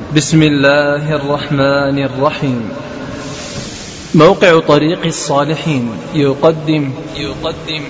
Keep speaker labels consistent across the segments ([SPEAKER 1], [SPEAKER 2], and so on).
[SPEAKER 1] بسم الله الرحمن الرحيم موقع طريق الصالحين يقدم يقدم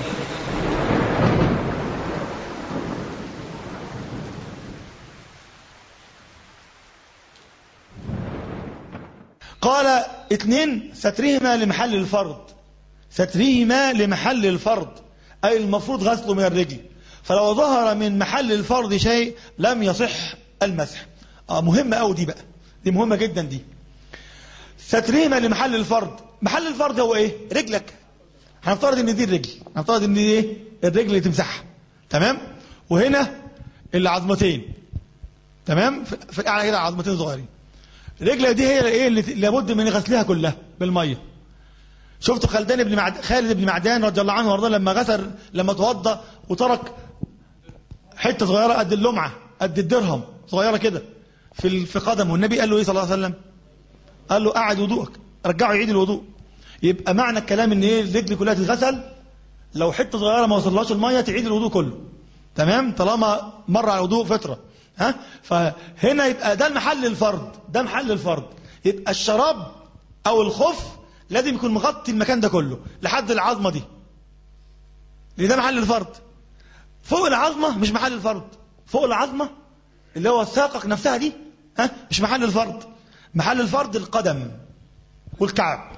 [SPEAKER 2] قال اثنين سترهما لمحل الفرض سترهما لمحل الفرض أي المفروض غسله من الرجل فلو ظهر من محل الفرض شيء لم يصح المسح آه مهمة أوي دي بقى دي مهمة جدا دي سترهما لمحل الفرض محل الفرض هو ايه رجلك هنفترض ان دي الرجل هنفترض ان دي ايه الرجل اللي تمسحها تمام وهنا العظمتين تمام في في الاعلى كده عظمتين صغيرين الرجل دي هي ايه اللي لابد من غسلها كلها بالميه شفت خالدان بن معد... خالد بن معدان رضي الله عنه وارضاه لما غسل لما توضى وترك حته صغيره قد اللمعه قد الدرهم صغيره كده في ال- في قدمه والنبي قال له ايه صلى الله عليه وسلم قال له قعد وضوءك رجعه يعيد الوضوء يبقى معنى الكلام ان ايه الرجل كلها تتغسل لو حته صغيره ما وصلهاش الميه تعيد الوضوء كله تمام طالما مر على الوضوء فتره ها فهنا يبقى ده محل الفرض ده محل الفرض يبقى الشراب او الخف لازم يكون مغطي المكان ده كله لحد العظمه دي لان ده محل الفرض فوق العظمه مش محل الفرض فوق العظمه اللي هو ساقك نفسها دي ها مش محل الفرض محل الفرض القدم والكعب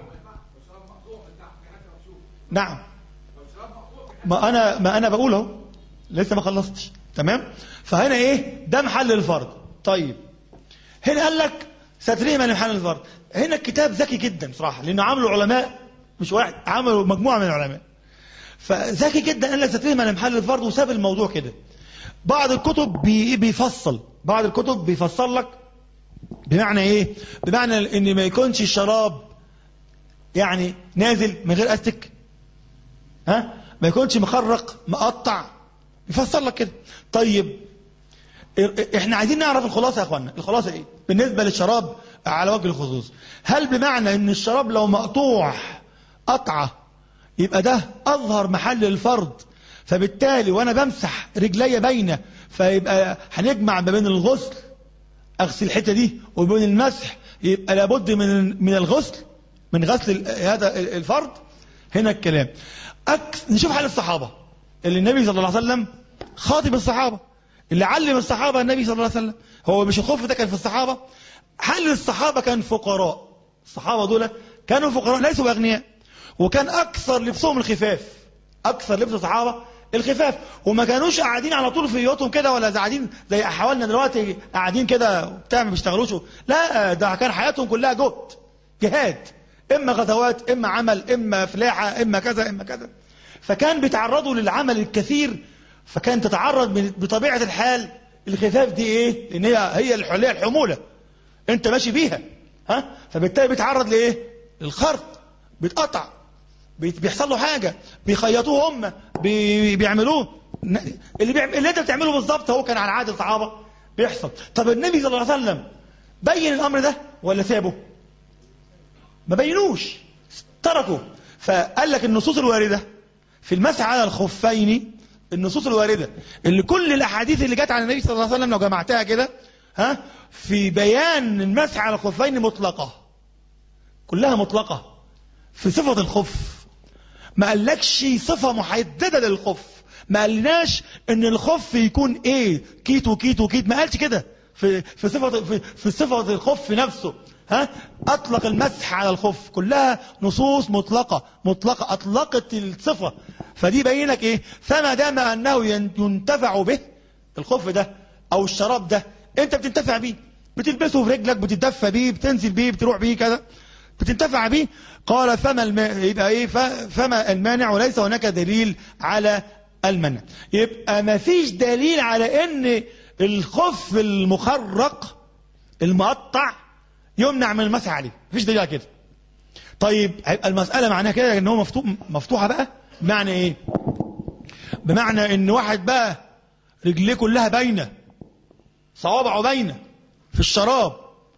[SPEAKER 2] نعم ما انا ما انا بقول اهو لسه ما خلصتش تمام فهنا ايه ده محل الفرض طيب هنا قال لك سترهما لمحل الفرض هنا الكتاب ذكي جدا صراحه لانه عملوا علماء مش واحد عملوا مجموعه من العلماء فذكي جدا قال لك سترهما لمحل الفرض وساب الموضوع كده بعض الكتب بي بيفصل بعض الكتب بيفصل لك بمعنى ايه بمعنى ان ما يكونش الشراب يعني نازل من غير استك ها ما يكونش مخرق مقطع يفسر لك كده طيب ا- احنا عايزين نعرف الخلاصه يا اخوانا الخلاصه ايه بالنسبه للشراب على وجه الخصوص هل بمعنى ان الشراب لو مقطوع قطعه يبقى ده اظهر محل الفرض فبالتالي وانا بمسح رجلي باينه فيبقى هنجمع ما بين الغسل اغسل الحته دي وبين المسح يبقى لابد من من الغسل من غسل ال- هذا ال- الفرض هنا الكلام أكس نشوف حال الصحابه اللي النبي صلى الله عليه وسلم خاطب الصحابه اللي علم الصحابه النبي صلى الله عليه وسلم هو مش الخوف ده كان في الصحابه حل الصحابه كان فقراء الصحابه دول كانوا فقراء ليسوا اغنياء وكان اكثر لبسهم الخفاف اكثر لبس الصحابه الخفاف وما كانوش قاعدين على طول في بيوتهم كده ولا قاعدين زي حوالنا دلوقتي قاعدين كده وبتاع ما بيشتغلوش لا ده كان حياتهم كلها جهد جهاد اما غزوات اما عمل اما فلاحه اما كذا اما كذا فكان بيتعرضوا للعمل الكثير فكان تتعرض من- بطبيعه الحال الخفاف دي ايه؟ لان هي هي الحليه الحموله انت ماشي بيها ها فبالتالي بيتعرض لايه؟ للخرق بيتقطع بي- بيحصل له حاجه بيخيطوه هم بي- بيعملوه ن- اللي بيعمل اللي انت بتعمله بالظبط هو كان على عاده الصحابه بيحصل طب النبي صلى الله عليه وسلم بين الامر ده ولا سابه؟ ما بينوش تركوا فقال لك النصوص الوارده في المسح على الخفين النصوص الوارده اللي كل الاحاديث اللي جت عن النبي صلى الله عليه وسلم لو جمعتها كده ها في بيان المسح على الخفين مطلقه كلها مطلقه في صفه الخف ما قالكش صفه محدده للخف ما قالناش ان الخف يكون ايه كيت وكيت وكيت ما قالش كده في في صفه في, في صفه الخف نفسه ها اطلق المسح على الخف كلها نصوص مطلقه مطلقه اطلقت الصفه فدي بينك ايه فما دام انه ين- ينتفع به الخف ده او الشراب ده انت بتنتفع بيه بتلبسه في رجلك بتتدفى بيه بتنزل بيه بتروح بيه كذا بتنتفع به قال فما الم... يبقى ايه ف... فما المانع وليس هناك دليل على المنع يبقى ما فيش دليل على ان الخف المخرق المقطع يمنع من المسح عليه مفيش دليل على كده طيب هيبقى المسألة معناها كده ان هو مفتوح مفتوحة بقى بمعنى ايه بمعنى ان واحد بقى رجليه كلها باينة صوابعه باينة في الشراب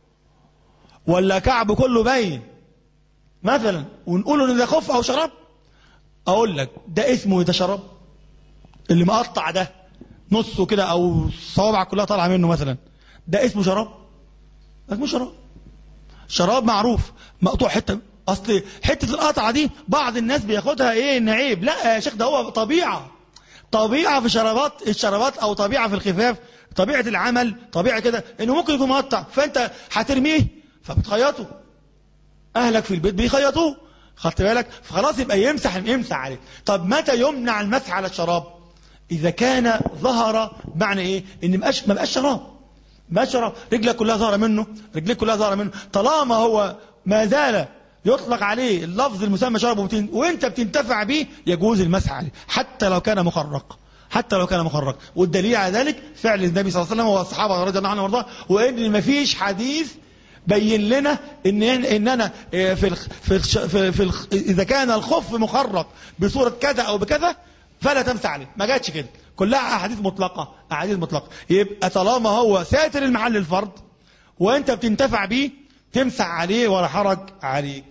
[SPEAKER 2] ولا كعبه كله باين مثلا ونقول ان ده خف او شراب اقول لك ده اسمه إيه ده شراب اللي مقطع ده نصه كده او الصوابع كلها طالعه منه مثلا ده اسمه شراب ما اسموش شراب شراب معروف مقطوع حته اصل حته القطعه دي بعض الناس بياخدها ايه ان عيب لا يا شيخ ده هو طبيعه طبيعه في شرابات الشرابات او طبيعه في الخفاف طبيعه العمل طبيعه كده انه ممكن يكون مقطع فانت هترميه فبتخيطه اهلك في البيت بيخيطوه خدت بالك فخلاص يبقى يمسح يمسح عليه طب متى يمنع المسح على الشراب اذا كان ظهر معنى ايه ان مبقاش ما بقاش شراب ما شراب رجلك كلها ظاهره منه رجلك كلها ظاهره منه طالما هو ما زال يطلق عليه اللفظ المسمى شرب وبتن... وانت بتنتفع به يجوز المسح عليه حتى لو كان مخرق حتى لو كان مخرق والدليل على ذلك فعل النبي صلى الله عليه وسلم والصحابه رضي الله عنهم وارضاهم وان ما فيش حديث بين لنا ان ان انا في الخ... في الخ... في, في الخ... اذا كان الخف مخرق بصوره كذا او بكذا فلا تمسح عليه ما جاتش كده كلها احاديث مطلقه احاديث مطلقه يبقى طالما هو ساتر المحل الفرد وانت بتنتفع بيه تمسح عليه ولا حرج عليك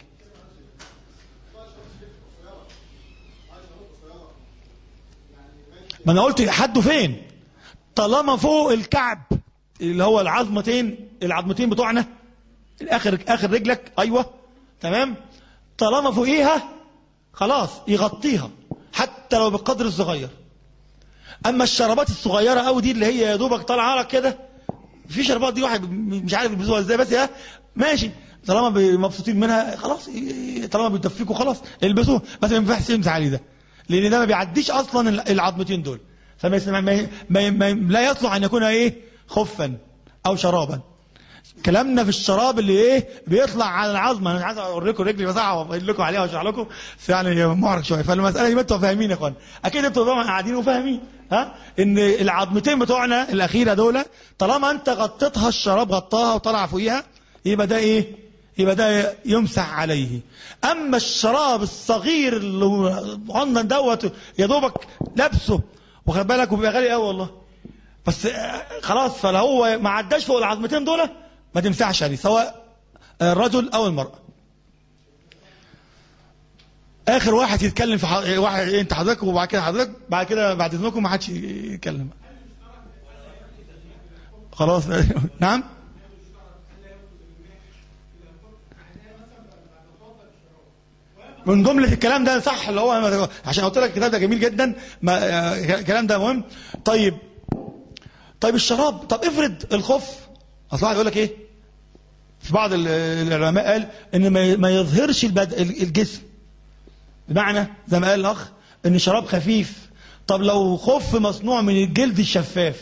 [SPEAKER 2] ما انا قلت حده فين طالما فوق الكعب اللي هو العظمتين العظمتين بتوعنا اخر اخر رجلك ايوه تمام طالما فوقيها خلاص يغطيها حتى لو بالقدر الصغير اما الشرابات الصغيره قوي دي اللي هي يا دوبك طالعه لك كده في شربات دي واحد مش عارف يلبسوها ازاي بس يا ماشي طالما مبسوطين منها خلاص طالما بيدفيكوا خلاص البسوها بس ما ينفعش يمسح عليه ده لان ده ما بيعديش اصلا العظمتين دول فما يسمع ما ما ما لا يصلح ان يكون ايه خفا او شرابا كلامنا في الشراب اللي ايه بيطلع على العظمه انا مش عايز اوريكم رجلي بس اقول لكم عليها واشرح لكم يعني معرض شويه فالمساله دي انتوا فاهمين يا اخوان اكيد انتوا طبعا قاعدين وفاهمين ها ان العظمتين بتوعنا الاخيره دول طالما انت غطيتها الشراب غطاها وطلع فوقيها يبقى ده ايه يبقى ده يمسح عليه اما الشراب الصغير اللي قلنا دوت يا دوبك لابسه واخد بالك وبيبقى غالي قوي والله بس خلاص فلو هو ما عداش فوق العظمتين دول ما تمسحش عليه سواء الرجل او المرأة اخر واحد يتكلم في حض... واحد انت حضرتك وبعد كده حضرتك بعد كده بعد اذنكم ما حدش يتكلم خلاص نعم من جملة الكلام ده صح اللي هو عشان قلت لك الكتاب ده جميل جدا ما الكلام ده مهم طيب طيب الشراب طب افرض الخف اصل واحد يقول لك ايه في بعض العلماء قال ان ما يظهرش البد... الجسم بمعنى زي ما قال الاخ ان الشراب خفيف طب لو خف مصنوع من الجلد الشفاف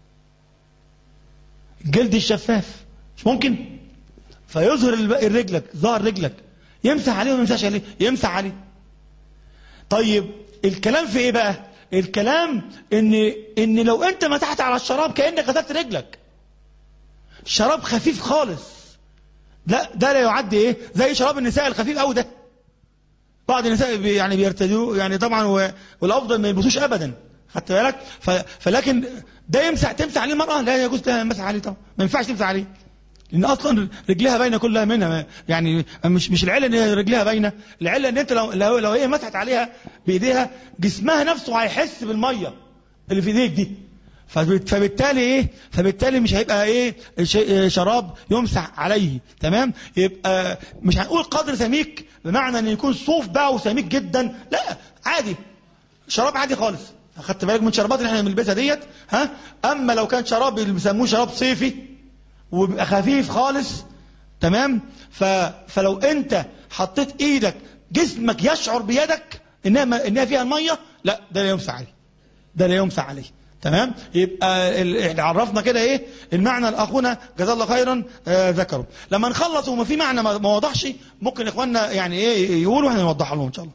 [SPEAKER 2] الجلد الشفاف مش ممكن فيظهر الرجلك ظهر رجلك يمسح عليه ولا ما يمسحش عليه يمسح عليه طيب الكلام في ايه بقى الكلام ان ان لو انت مسحت على الشراب كانك غسلت رجلك شراب خفيف خالص لا ده لا يعد ايه زي شراب النساء الخفيف قوي ده بعض النساء بي يعني بيرتدوا يعني طبعا والافضل ما يلبسوش ابدا خدت بالك فلكن ده يمسح تمسح عليه المراه لا يجوز لها المسح عليه طبعا ما ينفعش تمسح عليه لان اصلا رجلها باينه كلها منها يعني مش مش العله ان هي رجلها باينه العله ان انت لو لو, لو هي مسحت عليها بايديها جسمها نفسه هيحس بالميه اللي في ايديك دي فبالتالي ايه فبالتالي مش هيبقى ايه شراب يمسح عليه تمام يبقى مش هنقول قدر سميك بمعنى ان يكون صوف بقى وسميك جدا لا عادي شراب عادي خالص اخدت بالك من الشرابات اللي احنا بنلبسها ديت ها اما لو كان شراب اللي بيسموه شراب صيفي وبيبقى خفيف خالص تمام ف... فلو انت حطيت ايدك جسمك يشعر بيدك انها انها فيها الميه لا ده لا يمسح عليه ده لا يمسح عليه تمام يبقى ال... عرفنا كده ايه المعنى الاخونا جزاه الله خيرا آه ذكره لما نخلص وما في معنى ما وضحش ممكن اخواننا يعني ايه يقولوا احنا نوضحها لهم ان شاء الله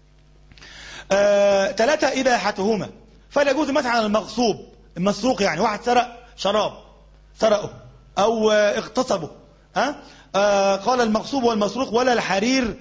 [SPEAKER 2] آه ثلاثة إباحتهما فلا يجوز مثلا على المغصوب المسروق يعني واحد سرق شراب سرقه أو اغتصبه ها آه قال المغصوب والمسروق ولا الحرير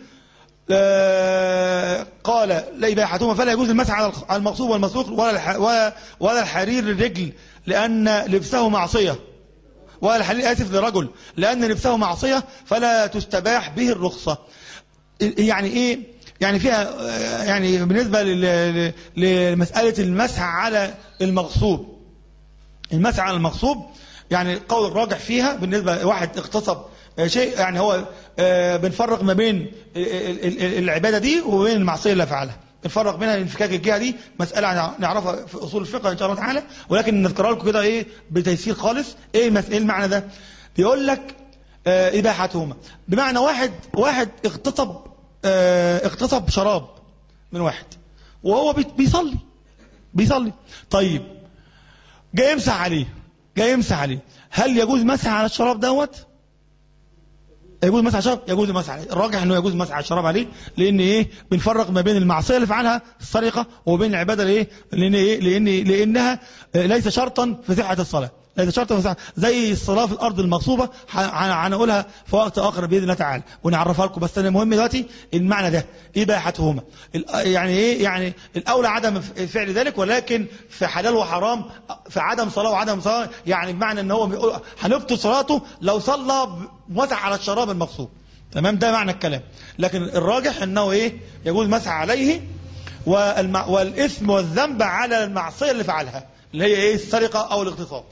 [SPEAKER 2] آه قال لا إباحتهما فلا يجوز المسح على المغصوب والمسروق ولا ولا الحرير للرجل لأن لبسه معصية ولا الحرير آسف لرجل لأن لبسه معصية فلا تستباح به الرخصة يعني إيه يعني فيها يعني بالنسبة لمسألة المسح على المغصوب المسح على المغصوب يعني القول الراجح فيها بالنسبة لواحد اغتصب آه، شيء يعني هو آه، بنفرق ما بين ال- ال- ال- العبادة دي وبين المعصية اللي فعلها بنفرق بينها انفكاك الجهة دي مسألة نعرفها في أصول الفقه إن شاء الله تعالى ولكن نذكرها لكم كده إيه بتيسير خالص إيه المس- إيه المعنى ده بيقول لك آه، إباحتهما بمعنى واحد واحد اغتصب آه، اغتصب شراب من واحد وهو بي- بيصلي بيصلي طيب جاي يمسح عليه جاي يمسح عليه هل يجوز مسح على الشراب دوت يجوز مسح على الشراب يجوز مسح عليه الراجح انه يجوز مسح على الشراب عليه لان ايه بنفرق ما بين المعصيه اللي فعلها السرقه وبين العباده الايه لان ايه لان لانها آه، ليس شرطا في صحه الصلاه ليس شرطا في صحة زي الصلاه في الارض المغصوبه ح- ح- هنقولها في وقت اخر باذن الله تعالى ونعرفها لكم بس انا المهم دلوقتي المعنى ده اباحتهما ال- يعني ايه يعني الاولى عدم ف- فعل ذلك ولكن في حلال وحرام في عدم صلاه وعدم صلاه يعني بمعنى ان هو بيقول هنبطل صلاته لو صلى ب- مسح على الشراب المغصوب تمام ده معنى الكلام لكن الراجح انه ايه يجوز مسح عليه والمع والاثم والذنب على المعصيه اللي فعلها اللي هي ايه السرقه او الاغتصاب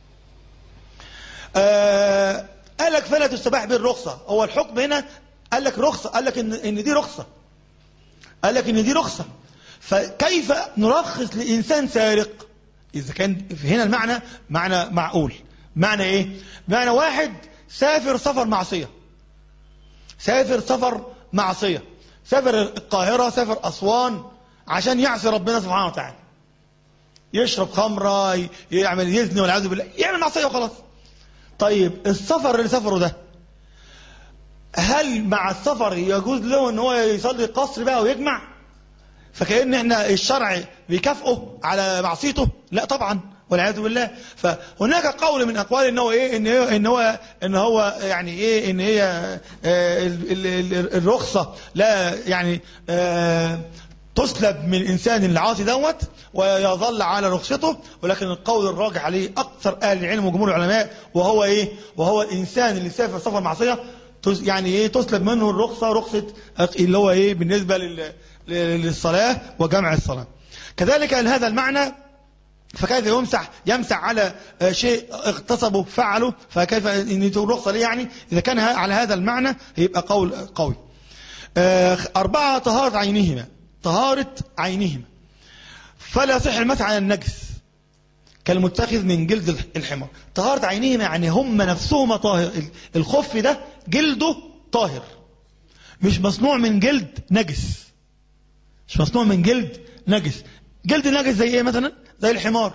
[SPEAKER 2] آه قال لك فلا تستباح بالرخصه هو الحكم هنا قال لك رخصه قال لك ان ان دي رخصه قال لك ان دي رخصه فكيف نرخص لانسان سارق اذا كان في هنا المعنى معنى معقول معنى ايه معنى واحد سافر سفر معصيه سافر سفر معصيه سافر القاهره سافر اسوان عشان يعصي ربنا سبحانه وتعالى يشرب خمره ي- يعمل يزني والعياذ بالله يعمل معصيه وخلاص طيب السفر اللي سافره ده هل مع السفر يجوز له ان هو يصلي قصر بقى ويجمع فكأن احنا الشرع بيكافئه على معصيته لا طبعا والعياذ بالله فهناك قول من اقوال ان هو ايه ان هو ان هو ان هو يعني ايه ان هي آه، ال- ال- ال- الرخصه لا يعني آه، تسلب من الانسان العاصي دوت ويظل على رخصته ولكن القول الراجح عليه اكثر اهل العلم وجمهور العلماء وهو ايه وهو الانسان اللي سافر سفر معصيه تس- يعني ايه تسلب منه الرخصه رخصه اللي هو ايه بالنسبه لل- لل- للصلاه وجمع الصلاه كذلك هذا المعنى فكيف يمسح يمسح على آه، شيء اغتصبه فعله فكيف ان تكون رخصه ليه يعني اذا كان ه- على هذا المعنى يبقى قول قوي آه، أربعة طهارة عينهما طهارة عينهما فلا يصح المسح على النجس كالمتخذ من جلد الحمار طهارة عينهما يعني هم نفسهما طاهر الخف ده جلده طاهر مش مصنوع من جلد نجس مش مصنوع من جلد نجس جلد نجس زي ايه مثلا زي الحمار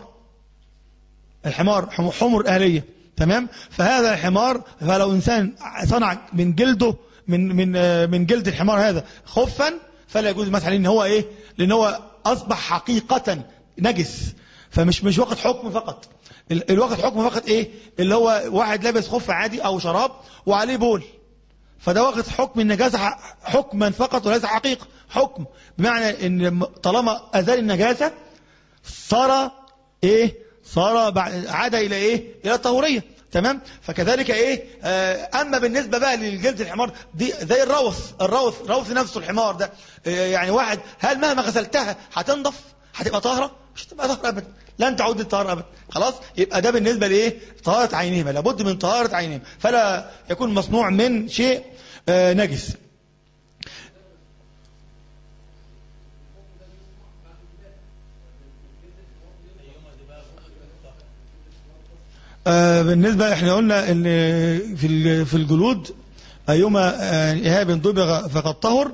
[SPEAKER 2] الحمار حم- حمر اهليه تمام فهذا الحمار فلو انسان صنع من جلده من من آه، من جلد الحمار هذا خفا فلا يجوز المسح عليه ان هو ايه لان هو اصبح حقيقه نجس فمش مش واخد حكم فقط ال- الواخد حكم فقط ايه اللي هو واحد لابس خف عادي او شراب وعليه بول فده واخد حكم النجاسة ح- حكما فقط وليس حقيقة حكم بمعنى ان م- طالما ازال النجاسة صار ايه صار بعد عاد الى ايه الى الطهورية تمام فكذلك ايه آه اما بالنسبة بقى للجلد الحمار دي زي الروث الروث روث نفسه الحمار ده آه يعني واحد هل مهما غسلتها هتنضف هتبقى طاهرة مش هتبقى طاهرة ابدا لن تعود للطهارة ابدا خلاص يبقى ده بالنسبة لايه طهارة عينهما لابد من طهارة عينهما فلا يكون مصنوع من شيء آه نجس آه بالنسبة احنا قلنا ان في ال- في الجلود ايما آه، ايهاب ضبغ فقد طهر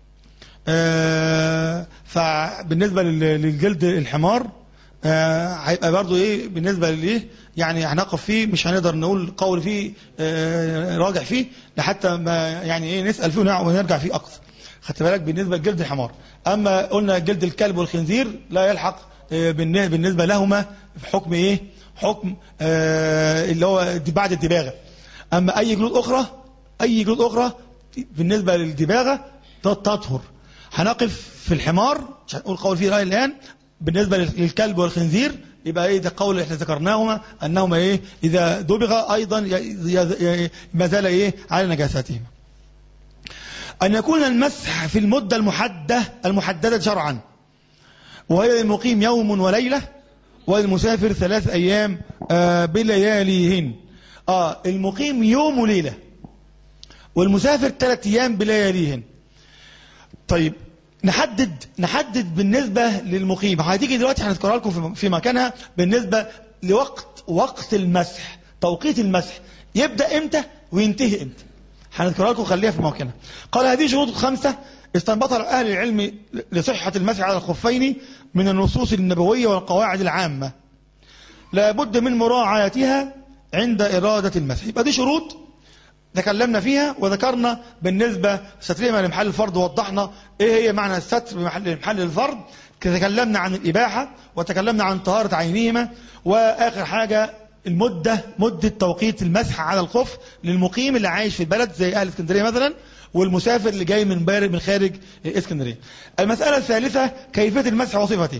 [SPEAKER 2] آه، فبالنسبة لل- للجلد الحمار آه، هيبقى برضو ايه بالنسبة ليه يعني هنقف فيه مش هنقدر نقول قول فيه آه، راجع فيه لحتى ما يعني ايه نسأل فيه ونع- ونرجع فيه اكثر خدت بالك بالنسبة لجلد الحمار اما قلنا جلد الكلب والخنزير لا يلحق آه، بالن- بالنسبة لهما في حكم ايه حكم آه، اللي هو دي بعد الدباغة اما اي جلود اخرى اي جلود اخرى بالنسبة للدباغة تطهر هنقف في الحمار مش هنقول قول فيه رأي الآن بالنسبة للكلب والخنزير يبقى ايه ده القول اللي احنا ذكرناهما انهما ايه اذا دبغ ايضا ي- ي- ي- ما زال ايه على نجاساتهما ان يكون المسح في المدة المحدة المحددة شرعا وهي للمقيم يوم وليلة والمسافر ثلاث أيام آه بلياليهن آه المقيم يوم وليلة والمسافر ثلاث أيام بلياليهن طيب نحدد نحدد بالنسبة للمقيم هتيجي دلوقتي هنذكرها لكم في- في مكانها بالنسبة لوقت وقت المسح توقيت المسح يبدأ امتى وينتهي امتى هنذكرها لكم خليها في مكانها قال هذه شروط خمسة استنبطها أهل العلم لصحة المسح على الخفين من النصوص النبوية والقواعد العامة لا بد من مراعاتها عند إرادة المسح يبقى دي شروط تكلمنا فيها وذكرنا بالنسبة سترهما لمحل الفرض ووضحنا ايه هي معنى الستر بمحل محل الفرض تكلمنا عن الإباحة وتكلمنا عن طهارة عينهما وآخر حاجة المدة مدة توقيت المسح على الخف للمقيم اللي عايش في البلد زي أهل اسكندرية مثلا والمسافر اللي جاي من بارد من خارج اسكندرية المسألة الثالثة كيفية المسح وصفته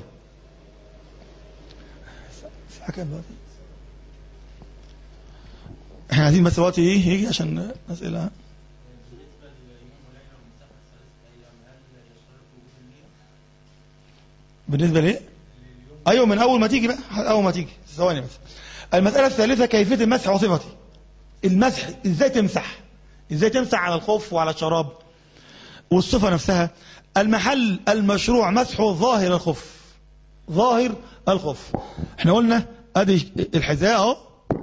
[SPEAKER 2] الساعة كام دلوقتي؟ احنا عايزين بس وقت ايه يجي عشان اسئله بالنسبه ليه ايوه من اول ما تيجي بقى اول ما تيجي ثواني بس المساله الثالثه كيفيه المسح وصفتي المسح ازاي تمسح ازاي تمسح على الخف وعلى الشراب والصفه نفسها المحل المشروع مسحه ظاهر الخف ظاهر الخف احنا قلنا ادي الحذاء اهو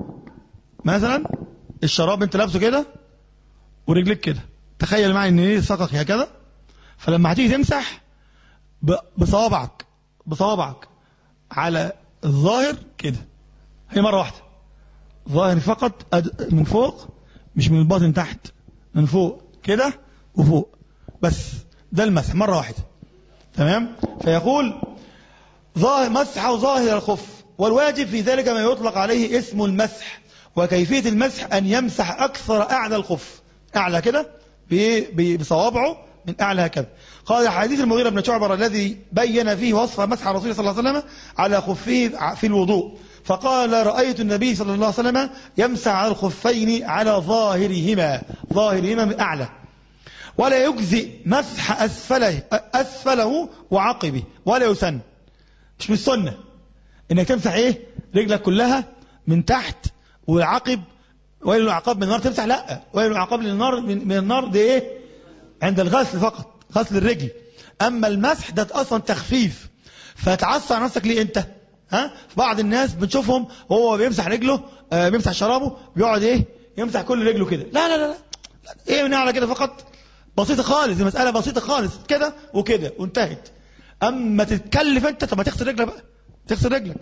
[SPEAKER 2] مثلا الشراب انت لابسه كده ورجلك كده تخيل معي ان ايه ساقك هكذا فلما هتيجي تمسح ب- بصوابعك بصوابعك على الظاهر كده هي مرة واحدة ظاهر فقط أد- من فوق مش من الباطن تحت من فوق كده وفوق بس ده المسح مرة واحدة تمام فيقول ظاهر مسح ظاهر الخف والواجب في ذلك ما يطلق عليه اسم المسح وكيفية المسح أن يمسح أكثر أعلى الخف أعلى كده ب- ب- بصوابعه من أعلى هكذا قال حديث المغيرة بن شعبر الذي بين فيه وصف مسح الرسول صلى الله عليه وسلم على خفه في الوضوء فقال رأيت النبي صلى الله عليه وسلم يمسح على الخفين على ظاهرهما ظاهرهما من أعلى ولا يجزئ مسح أسفله, أسفله وعقبه ولا يسن مش من السنة انك تمسح ايه رجلك كلها من تحت والعقب ويل العقاب من النار تمسح لا ويل العقاب للنار من, من النار دي ايه عند الغسل فقط غسل الرجل اما المسح ده اصلا تخفيف فتعصى على نفسك ليه انت ها في بعض الناس بنشوفهم وهو بيمسح رجله آه بيمسح شرابه بيقعد ايه يمسح كل رجله كده لا لا لا, لا. ايه من على كده فقط بسيطة خالص دي مسألة بسيطة خالص كده وكده وانتهت اما تتكلف انت طب ما تغسل رجلك بقى تغسل رجلك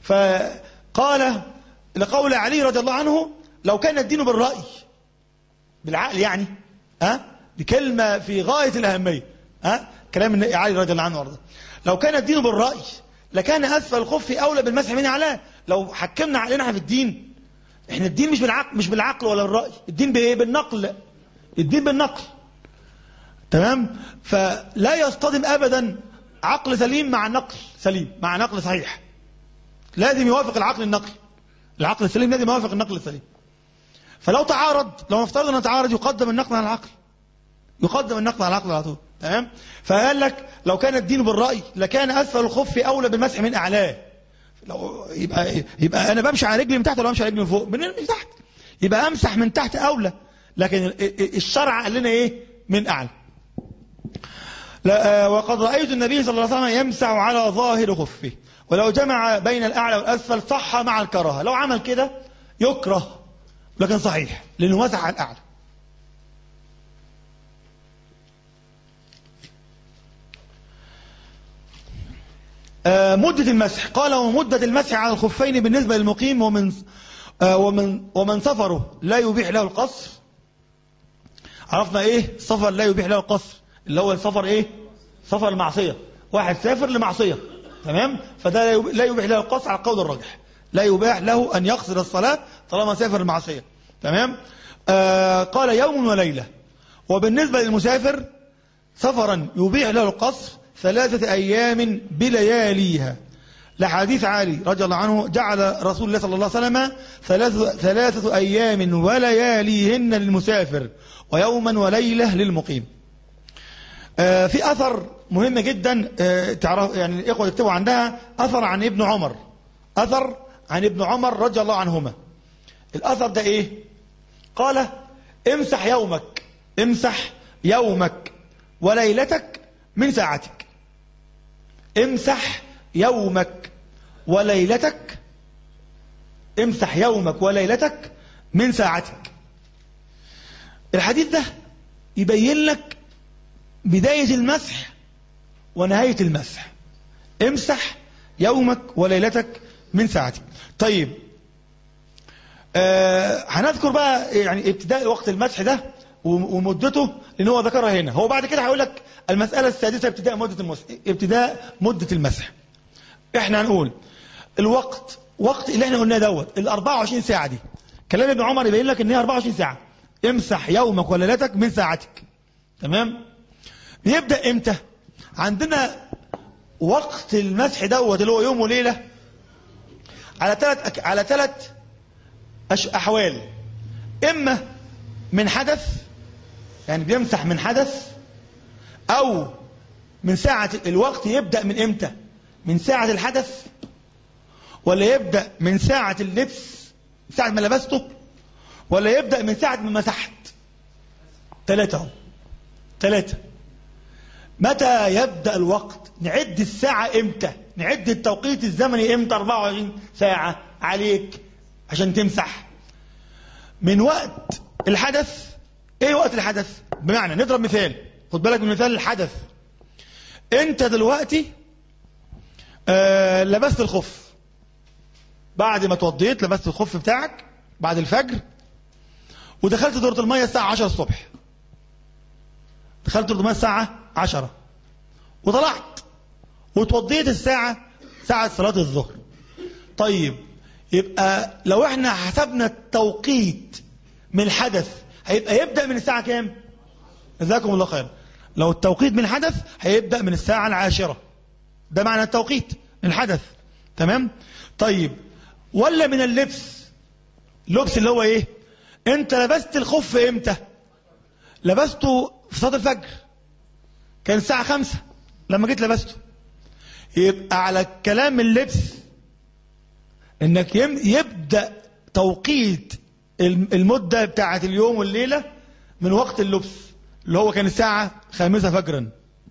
[SPEAKER 2] فقال لقول علي رضي الله عنه لو كان الدين بالرأي بالعقل يعني ها دي كلمة في غاية الأهمية ها كلام علي رضي الله عنه وارضاه لو كان الدين بالرأي لكان أسفل الخف أولى بالمسح من أعلاه لو حكمنا علينا في الدين احنا الدين مش بالعقل مش بالعقل ولا الرأي الدين بايه بالنقل الدين بالنقل تمام فلا يصطدم ابدا عقل سليم مع نقل سليم مع نقل صحيح لازم يوافق العقل النقل العقل السليم لازم يوافق النقل السليم فلو تعارض لو نفترض ان تعارض يقدم النقل على العقل يقدم النقل على العقل على طول تمام فقال لك لو كان الدين بالرأي لكان اسفل الخف اولى بالمسح من اعلاه لو يبقى يبقى انا بمشي على رجلي من تحت ولا بمشي على رجلي من فوق من من تحت يبقى امسح من تحت اولى لكن الشرع قال لنا ايه من اعلى لا وقد رأيت النبي صلى الله عليه وسلم يمسح على ظاهر خفه ولو جمع بين الأعلى والأسفل صح مع الكراهة لو عمل كده يكره لكن صحيح لأنه مسح على الأعلى مدة المسح قال ومدة المسح على الخفين بالنسبة للمقيم ومن ومن ومن سفره لا يبيح له القصر عرفنا ايه السفر لا يبيح له القصر اللي هو السفر ايه سفر المعصية واحد سافر لمعصية تمام فده لا يبيح له القصر على القول الراجح لا يباح له أن يقصر الصلاة طالما سافر المعصية تمام آه قال يوم وليلة وبالنسبة للمسافر سفرا يبيح له القصر ثلاثة أيام بلياليها لحديث علي رضي الله عنه جعل رسول الله صلى الله عليه وسلم ثلاثة, ثلاثة أيام ولياليهن للمسافر ويوما وليلة للمقيم آه في أثر مهم جدا آه تعرف يعني الإخوة يكتبوا عندها أثر عن ابن عمر أثر عن ابن عمر رضي الله عنهما الأثر ده إيه قال امسح يومك امسح يومك وليلتك من ساعتك امسح يومك وليلتك امسح يومك وليلتك من ساعتك الحديث ده يبين لك بداية المسح ونهاية المسح امسح يومك وليلتك من ساعتك طيب آه هنذكر بقى يعني ابتداء وقت المسح ده ومدته لان هو ذكرها هنا هو بعد كده هيقول لك المسألة السادسة ابتداء مدة المسح ابتداء مدة المسح احنا هنقول الوقت وقت اللي احنا قلناه دوت ال 24 ساعة دي كلام ابن عمر يبين لك ان هي 24 ساعة امسح يومك وليلتك من ساعتك تمام بيبدأ امتى عندنا وقت المسح دوت اللي هو يوم وليلة على ثلاث على ثلاث أحوال إما من حدث يعني بيمسح من حدث أو من ساعة الوقت يبدأ من إمتى من ساعة الحدث ولا يبدأ من ساعة اللبس ساعة ما لبسته ولا يبدأ من ساعة ما مسحت ثلاثة اهو ثلاثة متى يبدأ الوقت نعد الساعة امتى نعد التوقيت الزمني امتى 24 ساعة عليك عشان تمسح من وقت الحدث ايه وقت الحدث بمعنى نضرب مثال خد بالك من مثال الحدث انت دلوقتي آه لبست الخف بعد ما توضيت لبست الخف بتاعك بعد الفجر ودخلت دورة المية الساعة 10 الصبح دخلت دورة المية الساعة 10 وطلعت وتوضيت الساعة ساعة صلاة الظهر طيب يبقى لو احنا حسبنا التوقيت من الحدث هيبقى يبدأ من الساعة كام جزاكم الله خير لو التوقيت من الحدث هيبدأ من الساعة العاشرة ده معنى التوقيت من الحدث تمام طيب ولا من اللبس اللبس اللي هو ايه انت لبست الخف امتى لبسته في صلاة الفجر كان الساعة خمسة لما جيت لبسته يبقى على كلام اللبس انك يبدأ توقيت المدة بتاعة اليوم والليلة من وقت اللبس اللي هو كان الساعة خامسة فجرا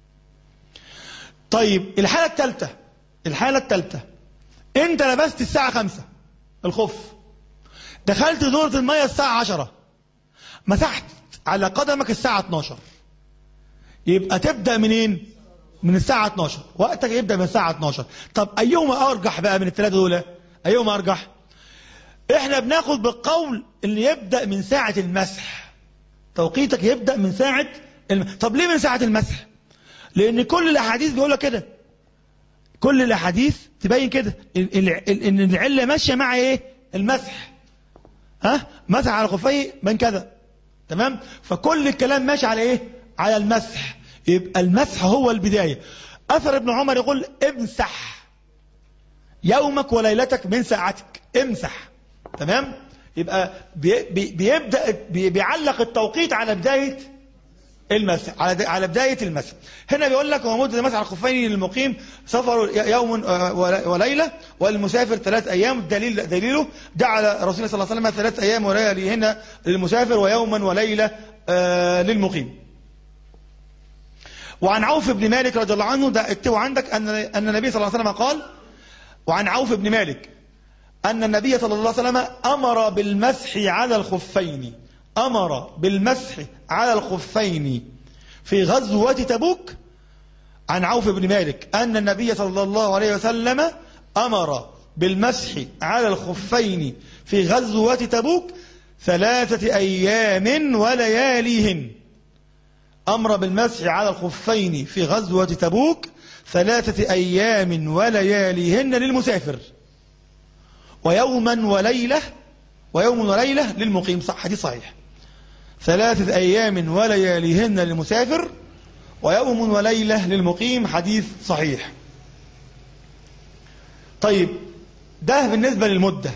[SPEAKER 2] طيب الحالة الثالثة الحالة الثالثة انت لبست الساعة خمسة الخف دخلت دورة المية الساعة عشرة مسحت على قدمك الساعة 12 يبقى تبدأ منين من الساعة 12 وقتك يبدأ من الساعة 12 طب أيهما أرجح بقى من الثلاثة دول أيهما أرجح احنا بناخد بالقول اللي يبدأ من ساعة المسح توقيتك يبدأ من ساعة الم... طب ليه من ساعة المسح لأن كل الأحاديث بيقول كده كل الأحاديث تبين كده إن العلة ماشية مع إيه المسح ها مسح على خفيه من كذا تمام فكل الكلام ماشي على إيه على المسح يبقى المسح هو البداية أثر ابن عمر يقول امسح يومك وليلتك من ساعتك امسح تمام يبقى بي بي بيبدأ بي بيعلق التوقيت على بداية المسح على على بداية المسح هنا بيقول لك هو مدة المسح على الخفين للمقيم سفر يوم وليلة والمسافر ثلاث أيام دليل دليله جعل رسول الله صلى الله عليه وسلم ثلاث أيام وليلة للمسافر ويوما وليلة للمقيم وعن عوف بن مالك رضي الله عنه ده اكتبوا عندك أن أن النبي صلى الله عليه وسلم قال وعن عوف بن مالك أن النبي صلى الله عليه وسلم أمر بالمسح على الخفين أمر بالمسح على الخفين في غزوة تبوك عن عوف بن مالك أن النبي صلى الله عليه وسلم أمر بالمسح على الخفين في غزوة تبوك ثلاثة أيام ولياليهن أمر بالمسح على الخفين في غزوة تبوك ثلاثة أيام ولياليهن للمسافر ويوما وليلة ويوم وليلة للمقيم صح حديث صحيح ثلاثة أيام ولياليهن للمسافر ويوم وليلة للمقيم حديث صحيح طيب ده بالنسبة للمدة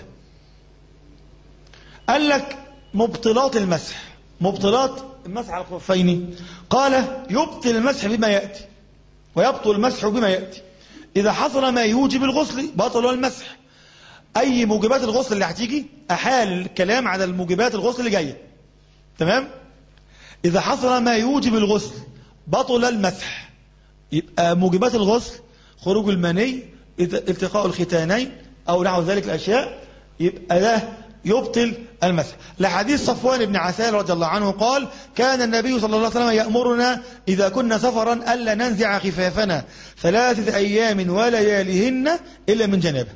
[SPEAKER 2] قال لك مبطلات المسح مبطلات المسح على الخفين قال يبطل المسح بما يأتي ويبطل المسح بما يأتي إذا حصل ما يوجب الغسل بطل المسح اي موجبات الغسل اللي هتيجي احال الكلام على الموجبات الغسل اللي جايه تمام اذا حصل ما يوجب الغسل بطل المسح يبقى موجبات الغسل خروج المني التقاء الختانين او نحو ذلك الاشياء يبقى ده يبطل المسح لحديث صفوان بن عسال رضي الله عنه قال كان النبي صلى الله عليه وسلم يأمرنا إذا كنا سفرا ألا ننزع خفافنا ثلاثة أيام ولياليهن إلا من جنابه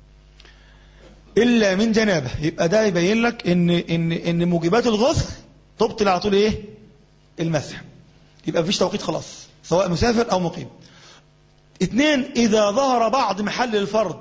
[SPEAKER 2] إلا من جنابه يبقى ده يبين لك إن, إن, إن موجبات الغسل تبطل على طول إيه المسح يبقى مفيش توقيت خلاص سواء مسافر أو مقيم اثنين إذا ظهر بعض محل الفرض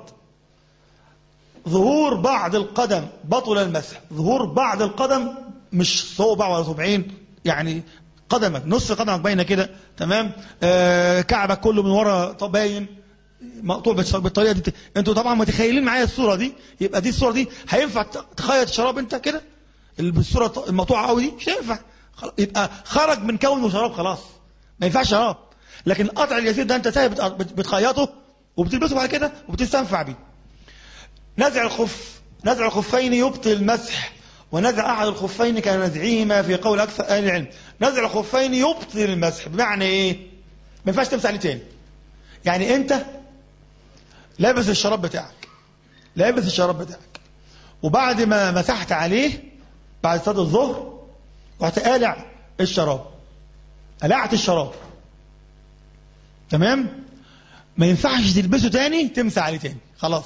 [SPEAKER 2] ظهور بعض القدم بطل المسح ظهور بعض القدم مش صوبع ولا صبعين يعني قدمك نص قدمك باينه كده تمام آه كعبك كله من ورا باين مقطوع بالطريقه دي انتوا طبعا متخيلين معايا الصوره دي يبقى دي الصوره دي هينفع تخيط شراب انت كده الصوره المقطوعه قوي دي مش هينفع يبقى خرج من كونه شراب خلاص ما ينفعش شراب لكن القطع اليسير ده انت سايب بتخيطه وبتلبسه بعد كده وبتستنفع بيه نزع الخف نزع الخفين يبطل المسح ونزع أحد الخفين كنزعهما في قول أكثر أهل العلم نزع الخفين يبطل المسح بمعنى إيه ما ينفعش تمسح عليه تاني يعني أنت لابس الشراب بتاعك لابس الشراب بتاعك وبعد ما مسحت عليه بعد صلاة الظهر رحت قالع الشراب قلعت الشراب تمام ما ينفعش تلبسه تاني تمسح عليه تاني خلاص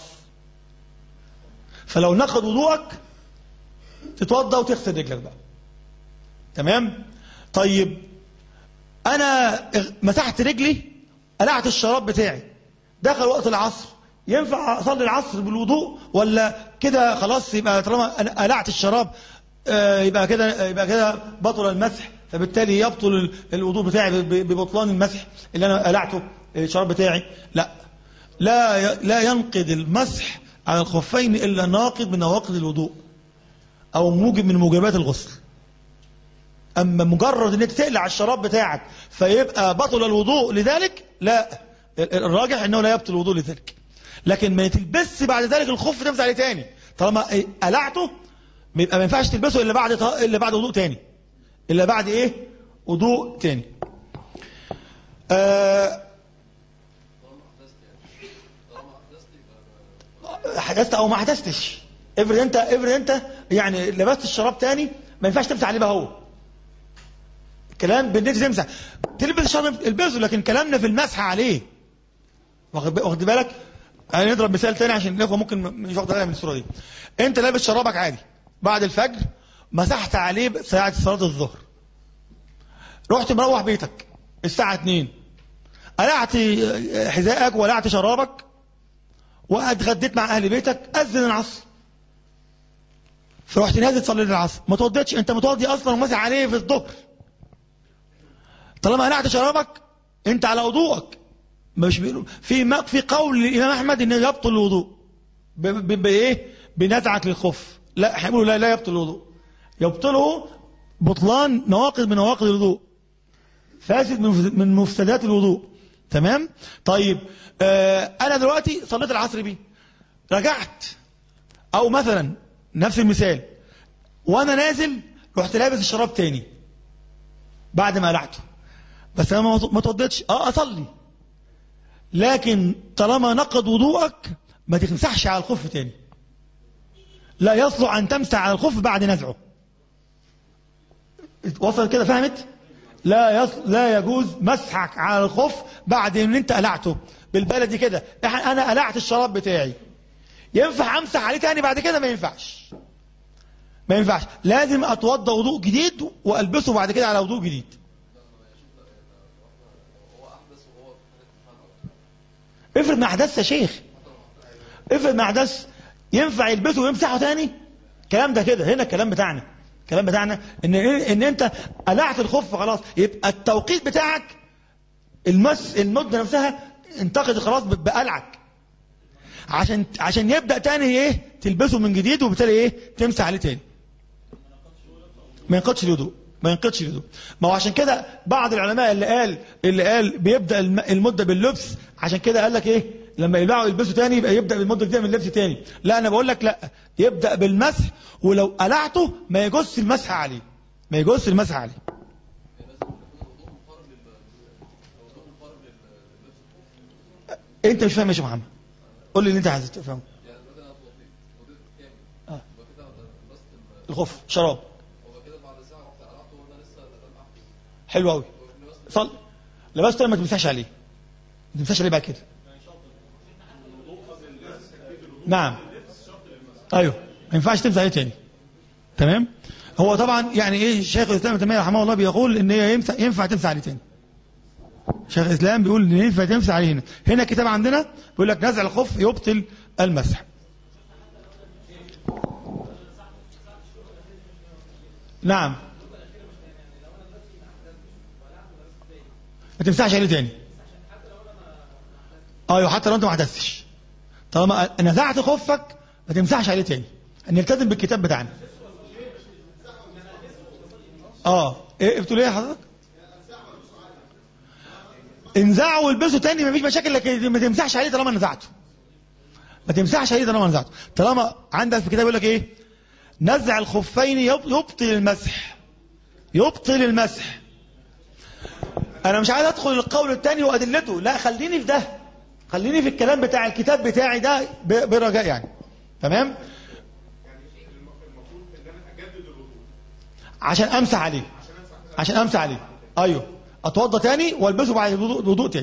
[SPEAKER 2] فلو نقض وضوءك تتوضا وتغسل رجلك بقى تمام طيب انا مسحت رجلي قلعت الشراب بتاعي دخل وقت العصر ينفع اصلي العصر بالوضوء ولا كده خلاص يبقى طالما انا قلعت الشراب يبقى كده يبقى كده بطل المسح فبالتالي يبطل الوضوء بتاعي ببطلان المسح اللي انا قلعته الشراب بتاعي لا لا لا ينقض المسح على الخفين إلا ناقض من نواقض الوضوء أو موجب من موجبات الغسل أما مجرد أن تقلع الشراب بتاعك فيبقى بطل الوضوء لذلك لا الراجح أنه لا يبطل الوضوء لذلك لكن ما تلبس بعد ذلك الخف تمسح عليه تاني طالما قلعته يبقى ما ينفعش تلبسه إلا بعد إلا بعد وضوء تاني إلا بعد إيه وضوء تاني آه حدثت او ما حدثتش افرض انت افرض انت يعني لبست الشراب تاني ما ينفعش تمسح عليه بقى هو الكلام بالنسبه تمسح تلبس الشراب البسه لكن كلامنا في المسح عليه واخد بالك يعني نضرب مثال تاني عشان الاخوه ممكن مش واخد بالها من الصوره دي انت لابس شرابك عادي بعد الفجر مسحت عليه ساعه صلاه الظهر رحت مروح بيتك الساعه 2 قلعت حذائك ولعت شرابك واتغديت مع اهل بيتك اذن العصر فرحت نازل تصلي العصر ما توضيتش انت متوضي اصلا ومسح عليه في الظهر طالما قلعت شرابك انت على وضوءك مش بيقولوا في ما في قول الامام احمد انه يبطل الوضوء بايه بنزعك للخف لا هيقولوا لا لا يبطل الوضوء يبطله بطلان نواقض من نواقض الوضوء فاسد من مفسدات الوضوء تمام طيب آه انا دلوقتي صليت العصر بيه رجعت او مثلا نفس المثال وانا نازل رحت لابس الشراب تاني بعد ما قلعته بس انا ما توضيتش اه اصلي لكن طالما نقض وضوءك ما تمسحش على الخف تاني لا يصلح ان تمسح على الخف بعد نزعه وصل كده فهمت لا يص... لا يجوز مسحك على الخف بعد ان انت قلعته بالبلدي كده انا قلعت الشراب بتاعي ينفع امسح عليه تاني بعد كده ما ينفعش ما ينفعش لازم اتوضى وضوء جديد والبسه بعد كده على وضوء جديد افرض ما احدث يا شيخ افرض ما احدث ينفع يلبسه ويمسحه تاني الكلام ده كده هنا الكلام بتاعنا الكلام بتاعنا ان ان انت قلعت الخف خلاص يبقى التوقيت بتاعك المس المده نفسها انتقد خلاص بقلعك عشان عشان يبدا تاني ايه تلبسه من جديد وبالتالي ايه تمسح عليه تاني ما ينقضش الوضوء ما ينقضش الوضوء ما هو عشان كده بعض العلماء اللي قال اللي قال بيبدا المده باللبس عشان كده قال لك ايه لما يرجعوا يلبسوا تاني يبقى يبدا بالمده الجديده من اللبس تاني لا انا بقول لك لا يبدا بالمسح ولو قلعته ما يجوز المسح عليه ما يجوز المسح عليه انت مش فاهم يا شيخ محمد قول لي اللي انت عايز تفهمه آه. الخف شراب حلو قوي صل لبسته ما تمسحش عليه ما تمسحش عليه بعد كده نعم ايوه ما ينفعش تمسح عليه تاني تمام هو طبعا يعني ايه شيخ الاسلام ابن تيميه رحمه الله بيقول ان هي ينفع ينفع تمسح عليه تاني شيخ الاسلام بيقول ان ينفع تمسح عليه هنا هنا كتاب عندنا بيقول لك نزع الخف يبطل المسح نعم ما تمسحش عليه تاني ايوه حتى لو انت ما حدثتش طالما نزعت خفك ما تمسحش عليه تاني نلتزم بالكتاب بتاعنا اه ايه بتقول ايه يا حضرتك انزعه والبسه تاني مفيش مشاكل لكن ما تمسحش عليه طالما نزعته ما تمسحش عليه طالما نزعته طالما عندك في الكتاب يقول لك ايه نزع الخفين يب- يبطل المسح يبطل المسح انا مش عايز ادخل القول الثاني وادلته لا خليني في ده خليني في الكلام بتاع الكتاب بتاعي ده ب- برجاء يعني تمام عشان امسح عليه عشان امسح عليه ايوه اتوضى تاني والبسه بعد الوضوء الوضوء تاني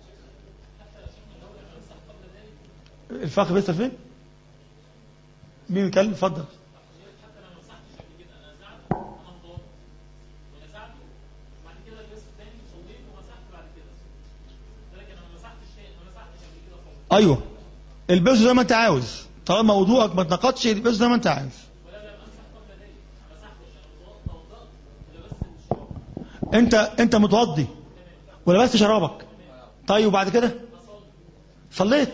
[SPEAKER 2] الفخ بيصل فين مين يتكلم اتفضل ايوه البسه زي ما انت عاوز طالما وضوءك ما اتنقضش البسه زي ما انت عاوز انت انت متوضي ولبست شرابك طيب وبعد كده صليت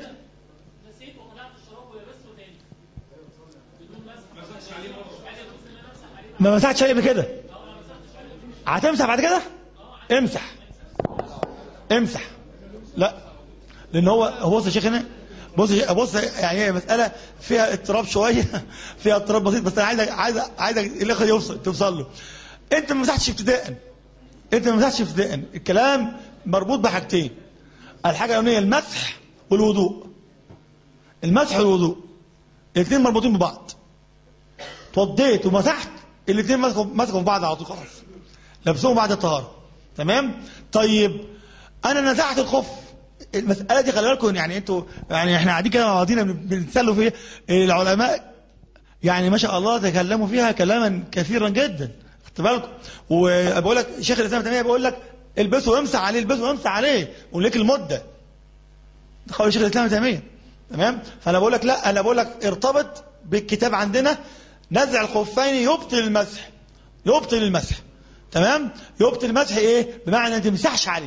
[SPEAKER 2] ما مسحتش عليه بكده هتمسح بعد كده امسح امسح لا لان هو هو بص يا شيخ هنا بص يا شيخ- بص يعني هي مساله فيها اضطراب شويه فيها اضطراب بسيط بس انا عايزك عايز عايزك الاخر يوصل توصل له انت ما مسحتش ابتداء انت ما مسحتش ابتداء الكلام مربوط بحاجتين الحاجه الاولانيه المسح والوضوء المسح والوضوء الاثنين مربوطين ببعض توضيت ومسحت الاثنين مسكوا مسكوا في بعض على طول خلاص لبسوهم بعد الطهاره تمام طيب انا نزعت الخف المساله دي خلي بالكم يعني انتوا يعني احنا قاعدين كده مع بعضينا بن- بنتسلوا فيها العلماء يعني ما شاء الله تكلموا فيها كلاما كثيرا جدا خدت بالكم وبقول لك شيخ الاسلام ابن تيميه بيقول لك البسه وامسح عليه البسه وامسح عليه وليك المده ده قول شيخ الاسلام ابن تيميه تمام فانا بقول لك لا انا بقول لك ارتبط بالكتاب عندنا نزع الخفين يبطل المسح يبطل المسح تمام يبطل المسح ايه بمعنى ان تمسحش عليه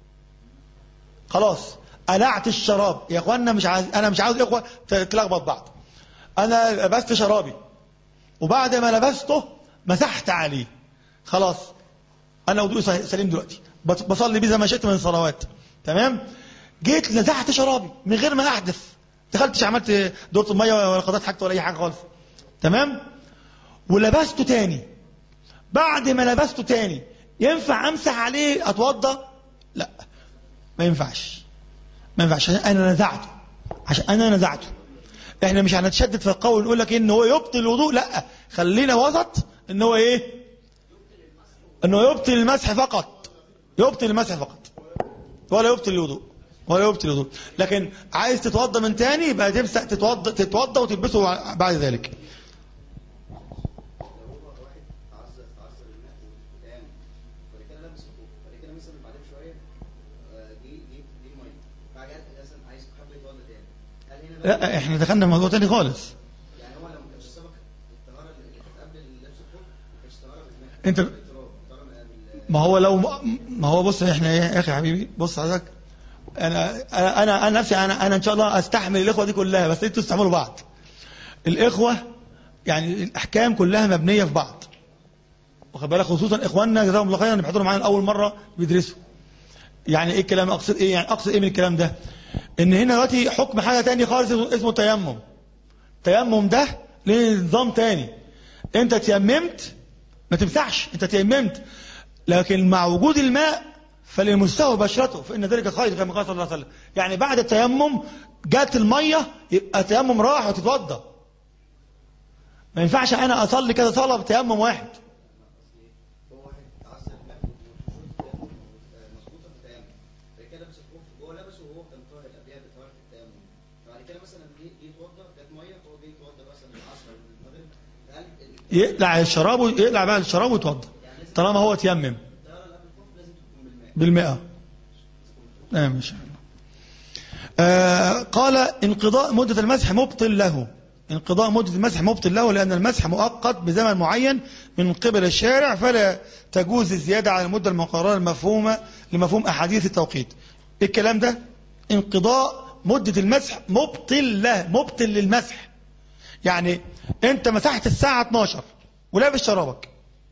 [SPEAKER 2] خلاص قلعت الشراب يا اخوانا مش عايز انا مش عاوز اخوه تلخبط بعض انا لبست شرابي وبعد ما لبسته مسحت عليه خلاص انا وضوءي صحيح- سليم دلوقتي بص- بصلي بيه زي ما شئت من الصلوات تمام جيت نزعت شرابي من غير ما احدث دخلتش عملت دورة المية ولا قضيت حاجته ولا اي حاجه خالص تمام ولبسته تاني بعد ما لبسته تاني ينفع امسح عليه اتوضى لا ما ينفعش ما ينفعش عشان انا نزعته عشان انا نزعته احنا مش هنتشدد في القول نقول لك ان هو يبطل الوضوء لا خلينا وسط ان هو ايه انه يبطل المسح فقط يبطل المسح فقط ولا يبطل الوضوء ولا يبطل الوضوء لكن عايز تتوضى من تاني يبقى تمسح تتوضى تتوضى وتلبسه بعد ذلك
[SPEAKER 3] تعذر تعذر الماء والقدام بعد كده لابس فوق بعد كده مثلا بعدين شويه آه، جه جه جه الميه بعد كده مثلا عايز حب يتوضى تاني هل هنا
[SPEAKER 2] لا احنا دخلنا في موضوع تاني خالص
[SPEAKER 3] يعني هو لو ما كانش سبق الطهاره اللي كانت قبل اللبس الفوق ما كانتش طهاره بالماء
[SPEAKER 2] انت
[SPEAKER 3] بالتراب طهاره بال-
[SPEAKER 2] ما هو لو ما هو بص احنا ايه يا اخي يا حبيبي بص حضرتك انا انا انا انا نفسي انا انا ان شاء الله استحمل الاخوه دي كلها بس انتوا تستحملوا بعض الاخوه يعني الاحكام كلها مبنيه في بعض واخد بالك خصوصا اخواننا جزاهم الله خيرا اللي بيحضروا معانا لاول مره بيدرسوا يعني ايه الكلام اقصد ايه يعني اقصد ايه من الكلام ده ان هنا دلوقتي حكم حاجة تاني خالص اسمه تيمم تيمم ده ليه نظام تاني انت تيممت ما تمسحش انت تيممت لكن مع وجود الماء فللمستوى بشرته فإن ذلك خير كما قال صلى الله عليه وسلم يعني بعد التيمم جات المية يبقى التيمم راح وتتوضا ما ينفعش انا اصلي كذا صلاه بتيمم واحد
[SPEAKER 3] هو واحد تعصب الماء وشوط مظبوطه في التيمم بعد كده لبس الخوف جوه لبسه وهو كان طاهر قبلها بطهاره التيمم بعد كده مثلا جه جه يتوضا جت ميه فهو جه يتوضا مثلا العصر ولا المغرب هل ال-
[SPEAKER 2] يقلع الشراب يقلع بقى الشراب ويتوضا طالما هو تيمم
[SPEAKER 3] الطهاره اللي قبل الخوف لازم تكون بالماء
[SPEAKER 2] بالمئة نعم إن شاء الله آه قال انقضاء مدة المسح مبطل له انقضاء مدة المسح مبطل له لأن المسح مؤقت بزمن معين من قبل الشارع فلا تجوز الزيادة على المدة المقررة المفهومة لمفهوم أحاديث التوقيت الكلام ده انقضاء مدة المسح مبطل له مبطل للمسح يعني انت مسحت الساعة 12 ولابس شرابك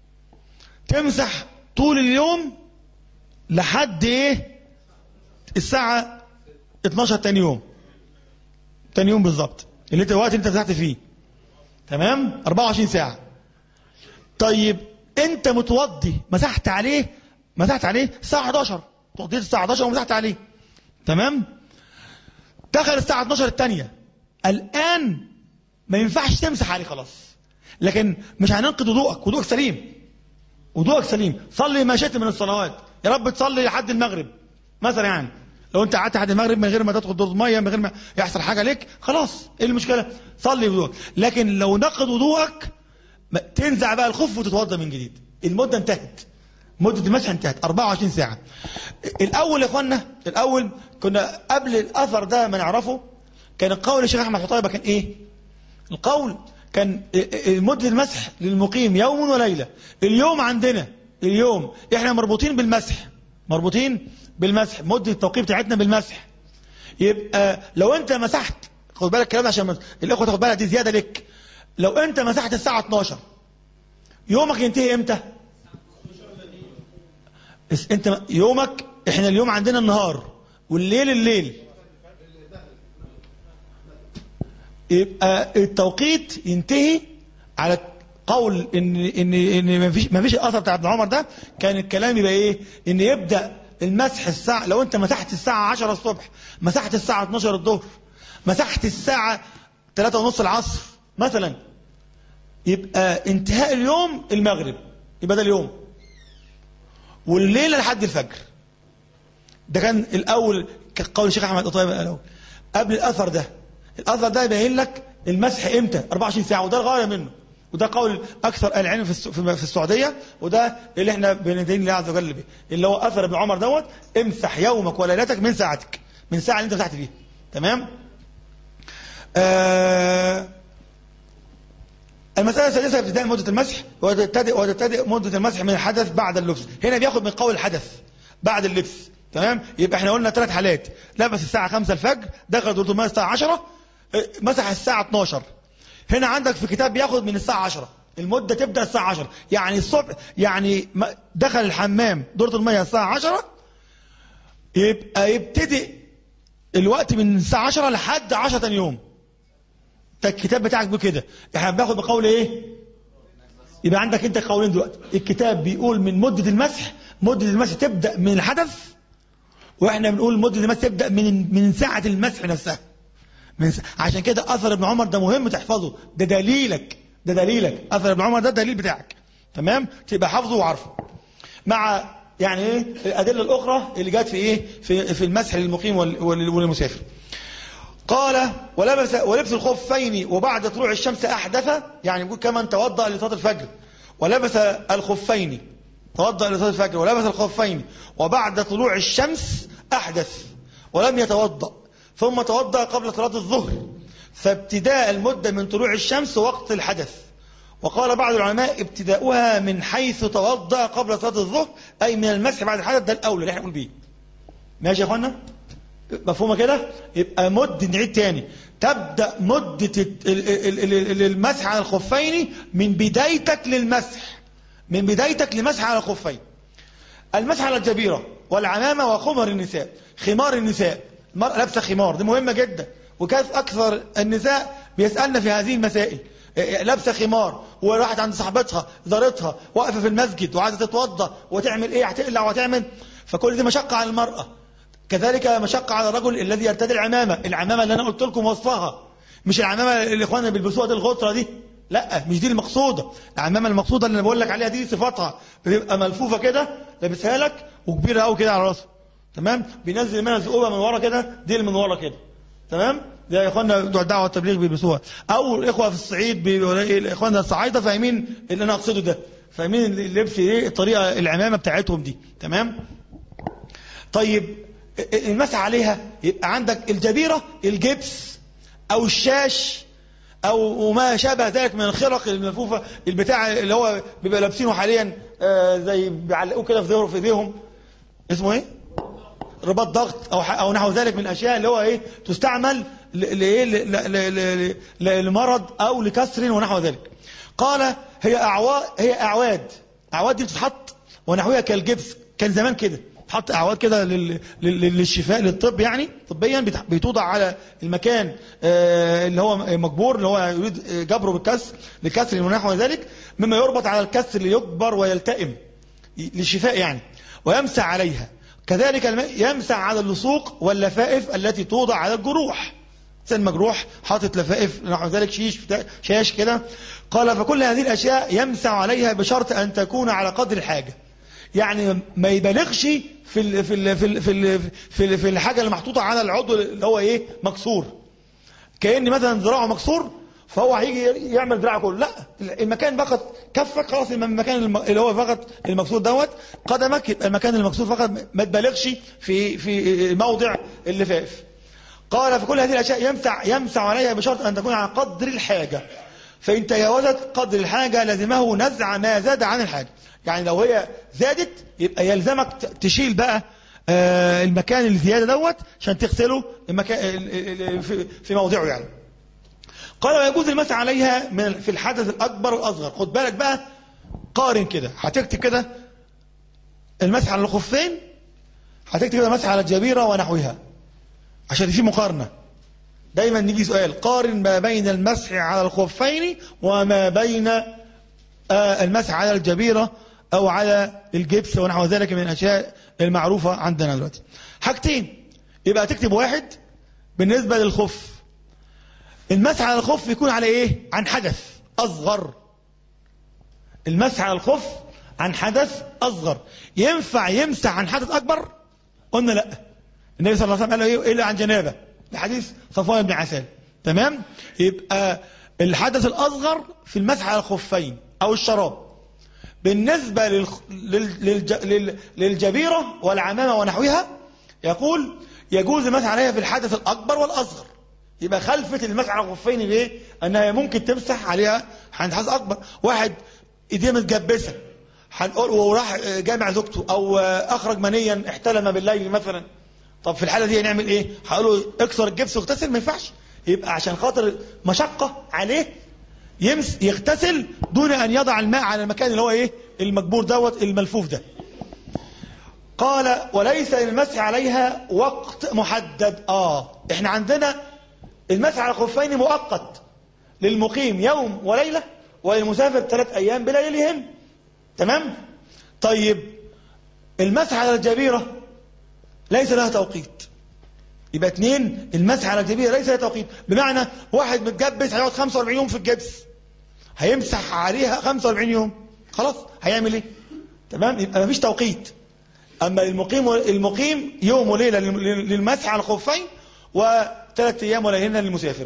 [SPEAKER 2] تمسح طول اليوم لحد ايه الساعة 12 تاني يوم تاني يوم بالظبط اللي انت الوقت اللي انت مسحت فيه تمام 24 ساعة طيب انت متوضي مسحت عليه مسحت عليه الساعة 11 توضيت الساعة 11 ومسحت عليه تمام دخل الساعة 12 الثانية الآن ما ينفعش تمسح عليه خلاص لكن مش هننقض وضوءك وضوءك سليم وضوءك سليم صلي ما شئت من الصلوات يا رب تصلي لحد المغرب مثلا يعني لو انت قعدت لحد المغرب من غير ما تدخل دورة ميه من غير ما يحصل حاجه لك خلاص ايه المشكله صلي وضوءك لكن لو نقض وضوءك ما- تنزع بقى الخف وتتوضا من جديد المده انتهت مده المسح انتهت 24 ساعه الاول يا اخوانا الاول كنا قبل الاثر ده ما نعرفه كان القول الشيخ احمد حطيبه كان ايه القول كان مدة المسح للمقيم يوم وليلة اليوم عندنا اليوم احنا مربوطين بالمسح مربوطين بالمسح مدة التوقيت بتاعتنا بالمسح يبقى لو انت مسحت خد بالك الكلام ده عشان الاخوه تاخد بالك دي زياده لك لو انت مسحت الساعه 12 يومك ينتهي امتى اس- انت يومك احنا اليوم عندنا النهار والليل الليل يبقى التوقيت ينتهي على قول ان ان ان ما فيش ما فيش الاثر بتاع ابن عمر ده كان الكلام يبقى ايه ان يبدا المسح الساعه لو انت مسحت الساعه 10 الصبح مسحت الساعه 12 الظهر مسحت الساعه 3 ونص العصر مثلا يبقى انتهاء اليوم المغرب يبقى ده اليوم والليله لحد الفجر ده كان الاول قول الشيخ احمد قطيب الاول قبل الاثر ده الاثر ده يبين لك المسح امتى 24 ساعه وده الغايه منه وده قول اكثر اهل العلم في الس- في في السعوديه وده اللي احنا بندين الله عز وجل به اللي هو اثر ابن عمر دوت امسح يومك وليلتك من ساعتك من الساعه اللي انت مسحت فيها تمام آه المسألة الثالثة ابتداء مدة المسح وتبتدئ وتبتدئ مدة المسح من الحدث بعد اللبس هنا بياخد من قول الحدث بعد اللبس تمام يبقى احنا قلنا ثلاث حالات لبس الساعة 5 الفجر دخل دورة الماء الساعة 10 اه، مسح الساعة 12 هنا عندك في كتاب بياخد من الساعة 10 المدة تبدأ الساعة 10 يعني الصبح يعني ما- دخل الحمام دورة المياه الساعة 10 يبقى يبتدئ الوقت من الساعة 10 لحد 10 تاني يوم ده الكتاب بتاعك بكده احنا بناخد بقول ايه يبقى عندك انت قولين دلوقتي الكتاب بيقول من مدة المسح مدة المسح تبدأ من الحدث واحنا بنقول مدة المسح تبدأ من من ساعة المسح نفسها من ساعة. عشان كده اثر ابن عمر ده مهم تحفظه ده دليلك ده دليلك اثر ابن عمر ده الدليل بتاعك تمام تبقى حافظه وعارفه مع يعني ايه الادله الاخرى اللي جت في ايه في في المسح للمقيم وال- وال- والمسافر قال ولبس ولبس الخفين وبعد طلوع الشمس أحدث يعني يقول كمن توضأ لصلاة الفجر ولبس الخفين توضأ لصلاة الفجر ولبس الخفين وبعد طلوع الشمس أحدث ولم يتوضأ ثم توضأ قبل صلاة الظهر فابتداء المدة من طلوع الشمس وقت الحدث وقال بعض العلماء ابتداؤها من حيث توضأ قبل صلاة الظهر أي من المسح بعد الحدث ده الأولى اللي احنا نقول بيه ماشي يا اخوانا مفهومه كده يبقى مد نعيد تاني تبدأ مدة ال- ال- ال- ال- المسح على الخفين من بدايتك للمسح من بدايتك لمسح على الخفين المسح على الجبيرة والعمامة وخمر النساء خمار النساء المرأة لابسة خمار دي مهمة جدا وكانت أكثر النساء بيسألنا في هذه المسائل إيه، لابسة خمار وراحت عند صاحبتها زارتها واقفة في المسجد وعايزة تتوضى وتعمل ايه هتقلع وتعمل فكل دي مشقة على المرأة كذلك مشقة على الرجل الذي يرتدي العمامة العمامة اللي أنا قلت لكم وصفها مش العمامة اللي إخواننا بيلبسوها دي الغطرة دي لا مش دي المقصودة العمامة المقصودة اللي أنا بقول لك عليها دي صفاتها بتبقى ملفوفة كده لابسها لك وكبيرة قوي كده على راسها تمام بينزل منها زقوبة من ورا كده دي اللي من ورا كده تمام ده يا اخوانا بتوع الدعوه والتبليغ بيلبسوها او الاخوه في الصعيد بيقولوا ايه اخواننا الصعايده فاهمين اللي انا اقصده ده فاهمين اللبس ايه الطريقه العمامه بتاعتهم دي تمام طيب المسح عليها يبقى عندك الجبيره الجبس او الشاش او ما شابه ذلك من الخرق الملفوفه البتاع اللي هو بيبقى لابسينه حاليا آه زي بيعلقوه كده في ظهره في ايديهم اسمه ايه رباط ضغط او او نحو ذلك من الاشياء اللي هو ايه تستعمل لايه لمرض او لكسر ونحو ذلك قال هي اعواد هي اعواد اعواد دي بتتحط ونحوها كالجبس كان زمان كده تحط اعواد كده للشفاء للطب يعني طبيا بتوضع على المكان اللي هو مجبور اللي هو يريد جبره بالكسر لكسر ونحو ذلك مما يربط على الكسر ليكبر ويلتئم للشفاء يعني ويمسح عليها كذلك يمسح على اللصوق واللفائف التي توضع على الجروح إنسان مجروح حاطط لفائف نحو ذلك شيش شاش كده قال فكل هذه الأشياء يمسح عليها بشرط أن تكون على قدر الحاجة يعني ما يبالغش في ال في ال في ال في ال في, ال في الحاجة اللي محطوطة على العضو اللي هو إيه مكسور كأن مثلا ذراعه مكسور فهو هيجي يعمل دراعه كله لا المكان فقط كفك خلاص المكان اللي هو فقط المكسور دوت قدمك يبقى المكان المكسور فقط ما تبالغش في في موضع اللفاف قال في كل هذه الاشياء يمسح يمسح عليها بشرط ان تكون على قدر الحاجه فان تجاوزت قدر الحاجه لزمه نزع ما زاد عن الحاجه يعني لو هي زادت يبقى يلزمك تشيل بقى المكان الزياده دوت عشان تغسله المكان في موضعه يعني قال ويجوز المسح عليها من في الحدث الأكبر والأصغر خد بالك بقى قارن كده هتكتب كده المسح على الخفين هتكتب كده مسح على الجبيرة ونحوها عشان في مقارنة دايما نيجي سؤال قارن ما بين المسح على الخفين وما بين المسح على الجبيرة أو على الجبس ونحو ذلك من الأشياء المعروفة عندنا دلوقتي حاجتين يبقى تكتب واحد بالنسبة للخف المسح على الخف يكون على ايه عن حدث اصغر المسح على الخف عن حدث اصغر ينفع يمسح عن حدث اكبر قلنا لا النبي صلى الله عليه وسلم قال ايه الا عن جنابه الحديث صفوان بن عسال تمام يبقى الحدث الاصغر في المسح على الخفين او الشراب بالنسبه للخ... للج... لل... للجبيره والعمامه ونحوها يقول يجوز المسح عليها في الحدث الاكبر والاصغر يبقى خلفة المسح على الخفين ليه؟ انها ممكن تمسح عليها عند حدث اكبر واحد ايديه متجبسه هنقول وراح جامع زوجته او اخرج منيا احتلم بالليل مثلا طب في الحاله دي نعمل ايه؟ هقول له اكسر الجبس واغتسل ما ينفعش يبقى عشان خاطر مشقه عليه يمس يغتسل دون ان يضع الماء على المكان اللي هو ايه؟ المجبور دوت الملفوف ده. قال وليس للمسح عليها وقت محدد اه احنا عندنا المسح على الخفين مؤقت للمقيم يوم وليلة وللمسافر ثلاث أيام بلياليهم تمام طيب المسح على الجبيرة ليس لها توقيت يبقى اثنين المسح على الجبيرة ليس لها توقيت بمعنى واحد متجبس هيقعد 45 يوم في الجبس هيمسح عليها 45 يوم خلاص هيعمل ايه تمام يبقى مفيش توقيت اما المقيم المقيم يوم وليله للمسح على الخفين وثلاث ايام وليهن للمسافر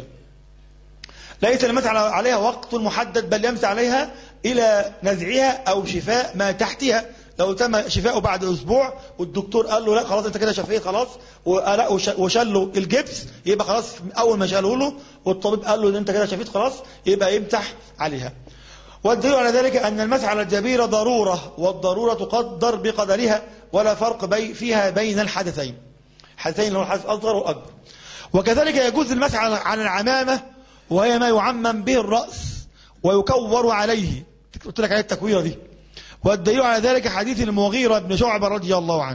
[SPEAKER 2] ليس المسح عليها وقت محدد بل يمسح عليها الى نزعها او شفاء ما تحتها لو تم شفاؤه بعد اسبوع والدكتور قال له لا خلاص انت كده شفيت خلاص وشال له الجبس يبقى خلاص اول ما شاله له والطبيب قال له ان انت كده شفيت خلاص يبقى يمسح عليها والدليل على ذلك أن المسح على الجبيرة ضرورة والضرورة تقدر بقدرها ولا فرق بي فيها بين الحدثين الحدثين اللي هو الحدث الأصغر والأكبر وكذلك يجوز المسح على العمامة وهي ما يعمم به الرأس ويكور عليه قلت لك عليه التكويرة دي والدليل على ذلك حديث المغيرة بن شعبة رضي الله عنه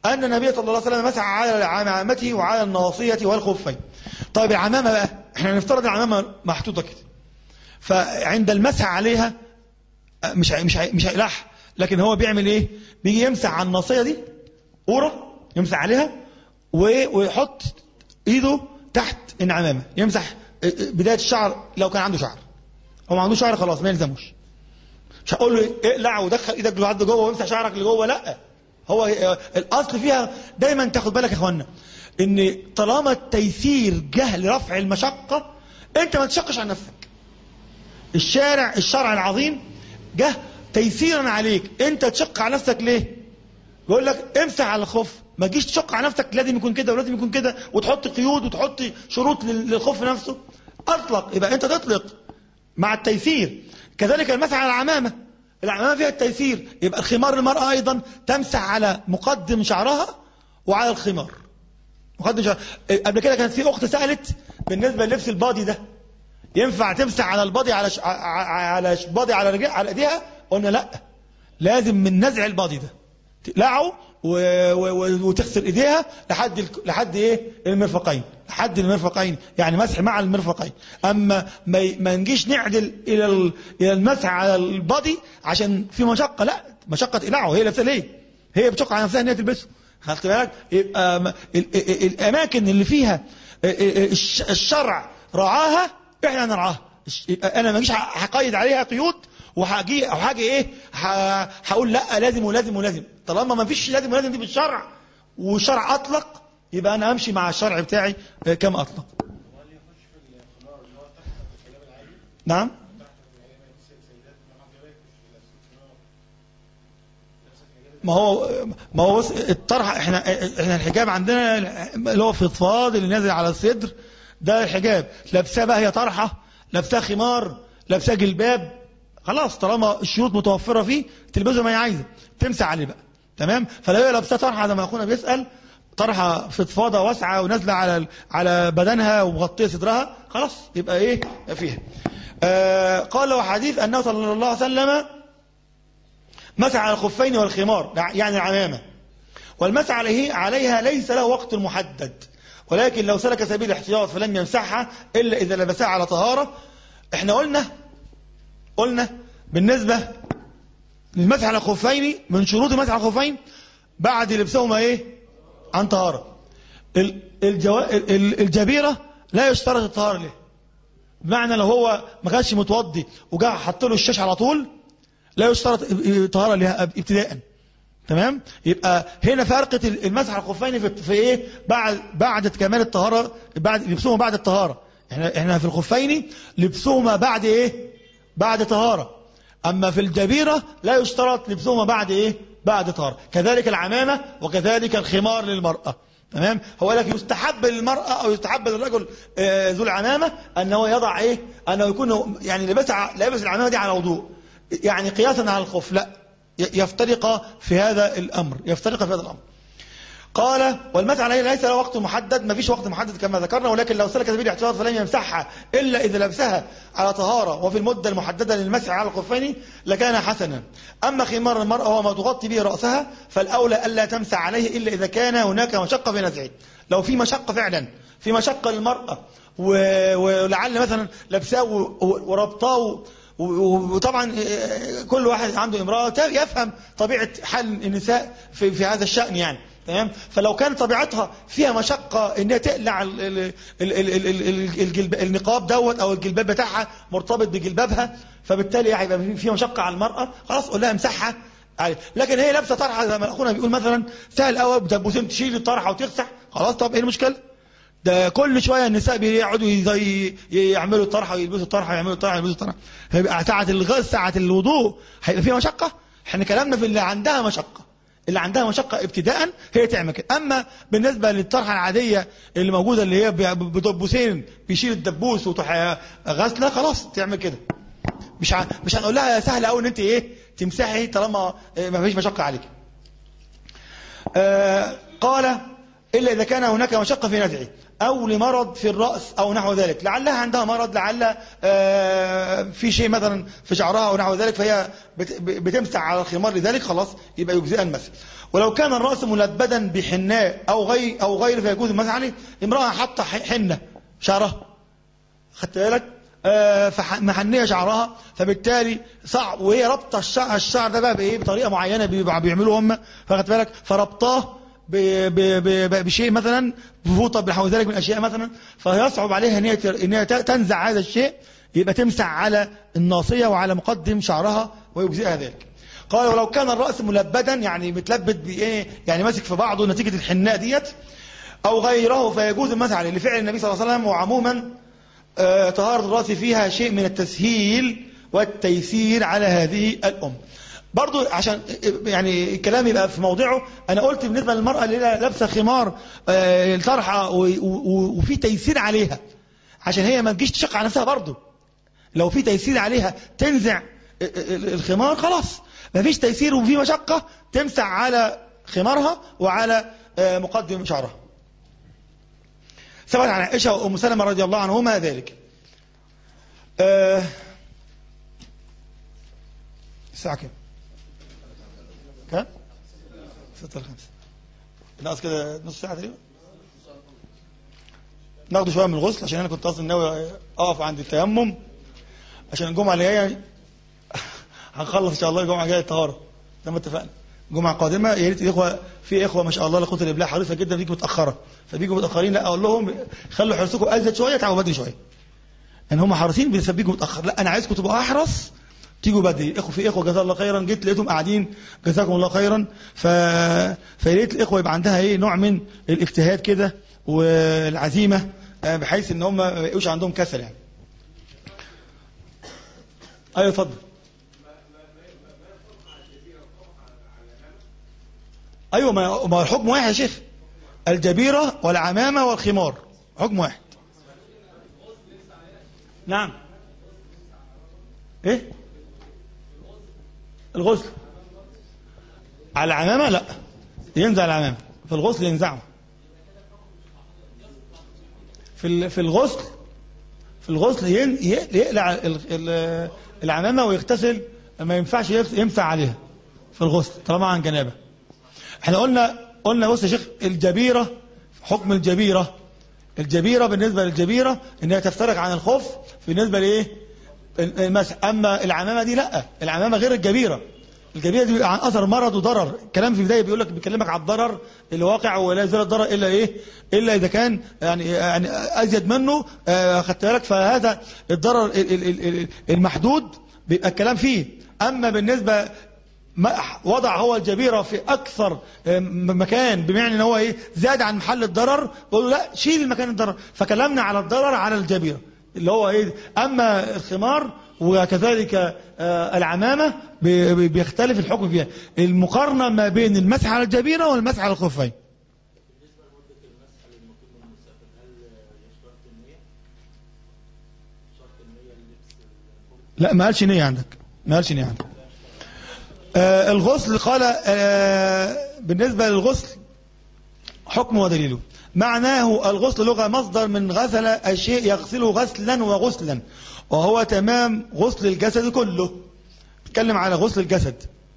[SPEAKER 2] أن النبي صلى الله عليه وسلم مسح على عمامته وعلى الناصية والخفين طيب العمامة بقى احنا نفترض العمامة محطوطة كده فعند المسح عليها آه، مش هي- مش هي- مش هيقلعها لكن هو بيعمل ايه بيجي يمسح على الناصية دي قورة يمسح عليها و- ويحط ايده تحت العمامة يمسح آه، آه، بداية الشعر لو كان عنده شعر هو ما عندوش شعر خلاص ما يلزموش مش هقول له اقلع ودخل ايدك لحد جوه وامسح شعرك لجوه لا هو آه، الاصل فيها دايما تاخد بالك يا اخوانا ان طالما التيسير جه لرفع المشقه انت ما تشقش عن نفسك الشارع الشرع العظيم جه تيسيرا عليك انت تشق على نفسك ليه بيقول لك امسح على الخف ما تجيش تشق على نفسك لازم يكون كده ولازم يكون كده وتحط قيود وتحط شروط لل- للخف نفسه اطلق يبقى انت تطلق مع التيسير كذلك المسح على العمامة العمامة فيها التيسير يبقى الخمار المرأة أيضا تمسح على مقدم شعرها وعلى الخمار مقدم شعر قبل كده كانت في أخت سألت بالنسبة للبس البادي ده ينفع تمسح على البادي على ش... ع- ع- على ش... بادي على رجل على ايديها قلنا لا لازم من نزع البادي ده تقلعه و... و... و... وتغسل ايديها لحد ال... لحد ايه المرفقين لحد المرفقين يعني مسح مع المرفقين اما ما, ي... ما نجيش نعدل الى ال... الى المسح على البادي عشان في مشقه لا مشقه تقلعه هي لابسه ليه هي بتشق على نفسها ان هي تلبسه خدت بالك يبقى م- ال... ال... الاماكن اللي فيها الش- الشرع رعاها احنا نرعاها الش- يبقى انا ما اجيش هقيد عليها قيود وهاجي او حاجه ايه ه- هقول لا لازم ولازم ولازم طالما ما فيش لازم ولازم دي بالشرع والشرع اطلق يبقى انا امشي مع الشرع بتاعي آه، كما اطلق نعم ما هو ما هو بص الطرح احنا احنا الحجاب عندنا اللي هو فضفاض اللي نازل على الصدر ده الحجاب لابساه بقى هي طرحه لابساه خمار لابساه جلباب خلاص طالما الشروط متوفره فيه تلبسه ما هي عايزه تمسح عليه بقى تمام فلو هي لابساه طرحه زي ما اخونا بيسال طرحه فضفاضه واسعه ونازله على على بدنها ومغطيه صدرها خلاص يبقى ايه فيها آه قال له حديث انه صلى الله عليه وسلم مسح على الخفين والخمار يعني العمامة والمسح عليه عليها ليس له وقت محدد ولكن لو سلك سبيل الاحتياط فلم يمسحها إلا إذا لبسها على طهارة احنا قلنا قلنا بالنسبة للمسح على الخفين من شروط المسح على الخفين بعد لبسهما ايه عن طهارة ال- الجوا... ال- ال- الجبيرة لا يشترط الطهارة ليه بمعنى لو هو ما كانش متوضي وجاء حط له الشاش على طول لا يشترط طهارة لها ابتداء تمام يبقى هنا فرقة المسح على الخفين في, في ايه بعد بعد كمال الطهارة بعد لبسهما بعد الطهارة احنا احنا في الخفين لبسهما بعد ايه بعد طهارة اما في الجبيرة لا يشترط لبسهما بعد ايه بعد طهارة كذلك العمامة وكذلك الخمار للمرأة تمام هو لك يستحب للمرأة أو يستحب للرجل آه، ذو العمامة أنه يضع إيه أنه يكون يعني لابس ع- لابس العمامة دي على وضوء يعني قياسا على الخف لا ي- يفترق في هذا الأمر يفترق في هذا الأمر قال والمسح عليه ليس له وقت محدد ما فيش وقت محدد كما ذكرنا ولكن لو سلك سبيل الاحتياط فلم يمسحها إلا إذا لبسها على طهارة وفي المدة المحددة للمسح على الخفين لكان حسنا أما خمار المرأة وهو ما تغطي به رأسها فالأولى ألا تمسح عليه إلا إذا كان هناك مشقة في نزعه لو في مشقة فعلا في مشقة للمرأة و- ولعل مثلا لبساه و- و- وربطاه و- و- وطبعا آه، كل واحد عنده امرأة يفهم طبيعة حال النساء في, في هذا الشأن يعني تمام فلو كانت طبيعتها فيها مشقة ان هي تقلع ال- ال- ال- ال- ال- ال- الجلب النقاب دوت او الجلباب بتاعها مرتبط بجلبابها فبالتالي هيبقى في- فيها مشقة على المرأة خلاص قول لها امسحها عليه. لكن هي لابسه طرحه زي ما اخونا بيقول مثلا سهل قوي بدبوسين تشيل الطرحه وتغسح خلاص طب ايه المشكله ده كل شويه النساء بيقعدوا زي يعملوا الطرحه ويلبسوا الطرحه ويعملوا الطرحه ويلبسوا الطرحه هيبقى ساعه الغسل ساعه الوضوء هيبقى فيها مشقه احنا كلامنا في اللي عندها مشقه اللي عندها مشقه ابتداء هي تعمل كده اما بالنسبه للطرحه العاديه اللي موجوده اللي هي بدبوسين بيشيل الدبوس وتروح غسله خلاص تعمل كده مش ع... مش هنقول لها سهل قوي ان انت ايه تمسحي طالما آه، ما فيش مشقه عليك آه قال الا اذا كان هناك مشقه في نزعه او لمرض في الراس او نحو ذلك لعلها عندها مرض لعل آه في شيء مثلا في شعرها او نحو ذلك فهي بت- ب- بتمسح على الخمار لذلك خلاص يبقى يجزئ المسح ولو كان الراس ملبدا بحناء او غير او غير فيجوز المسح عليه امراه حاطه ح- حنه شعرها خدت بالك آه فمحنيه شعرها فبالتالي صعب وهي رابطه الشعر, الشعر ده بقى بايه بطريقه معينه بيبقى- بيعملوا هم فخدت بالك فربطاه ب- ب- ب- بشيء مثلا بفوطه بنحو ذلك من الاشياء مثلا فيصعب عليها ان هي ت- ان هي ت- تنزع هذا الشيء يبقى تمسح على الناصيه وعلى مقدم شعرها ويجزئها ذلك قال ولو كان الراس ملبدا يعني متلبد بايه يعني ماسك في بعضه نتيجه الحناء ديت او غيره فيجوز المسح عليه لفعل النبي صلى الله عليه وسلم وعموما آه، طهارة الرأس فيها شيء من التسهيل والتيسير على هذه الأم برضو عشان آه، يعني الكلام يبقى في موضعه أنا قلت بالنسبة للمرأة اللي لابسة خمار آه، الطرحة و- و- وفي تيسير عليها عشان هي ما تجيش تشق على نفسها برضو لو في تيسير عليها تنزع ال- ال- الخمار خلاص ما فيش تيسير وفي مشقة تمسح على خمارها وعلى آه، مقدم شعرها ثبت عن عائشة وأم سلمة رضي الله عنهما ذلك آه، الساعة كام؟ كام؟ ستة الخمسة ناقص كده نص ساعة تقريبا ناخد شوية من الغسل عشان أنا كنت أصلا ناوي أقف عند التيمم عشان الجمعة اللي جاية هنخلص إن شاء الله الجمعة الجاية الطهارة زي ما اتفقنا الجمعة القادمة يا ريت الإخوة في إخوة ما شاء الله لا قوة إلا بالله حريصة جدا بيجوا متأخرة فبيجوا متأخرين لا أقول لهم خلوا حرصكم أزيد شوية تعالوا بدري شوية ان هم حريصين بس بيجوا متاخر لا انا عايزكم تبقوا احرص تيجوا بدري اخو في اخوه جزاه الله خيرا جيت لقيتهم قاعدين جزاكم الله خيرا ف فيا ريت الاخوه يبقى عندها ايه نوع من الاجتهاد كده والعزيمه آه، بحيث ان هم ما يبقوش عندهم كسل يعني ايوه اتفضل ايوه ما ما الحكم واحد يا شيخ الجبيره والعمامه والخمار حكم واحد نعم ايه الغسل على العمامة لا ينزع العمامة في الغسل ينزعه في ال- في الغسل في الغسل ين- ي- يقلع ال- ال- العمامة ويغتسل ما ينفعش يمس- يمسح عليها في الغسل طالما عن جنابه احنا قلنا قلنا بص يا شيخ الجبيرة حكم الجبيرة الجبيرة بالنسبة للجبيرة انها تفترق عن الخف بالنسبة لايه المسح اما العمامة دي لا العمامة غير الجبيرة الجبيرة دي بيبقى عن اثر مرض وضرر الكلام في البداية بيقول لك بيكلمك على الضرر اللي واقع ولا يزال الضرر الا ايه الا اذا كان يعني يعني ازيد منه آه، خدت بالك فهذا الضرر ال- ال- ال- ال- المحدود بيبقى الكلام فيه اما بالنسبة ما- وضع هو الجبيرة في أكثر م- مكان بمعنى ان هو إيه زاد عن محل الضرر بقول له لا شيل المكان الضرر فكلمنا على الضرر على الجبيرة اللي هو إيه أما الخمار وكذلك آه، العمامة بي- بي- بيختلف الحكم فيها المقارنة ما بين المسح على الجبيرة والمسح على الخفين لا ما قالش نية عندك ما قالش نية عندك آه الغسل قال آه بالنسبة للغسل حكم ودليله معناه الغسل لغة مصدر من غسل الشيء يغسله غسلا وغسلا وهو تمام غسل الجسد كله بيتكلم على غسل الجسد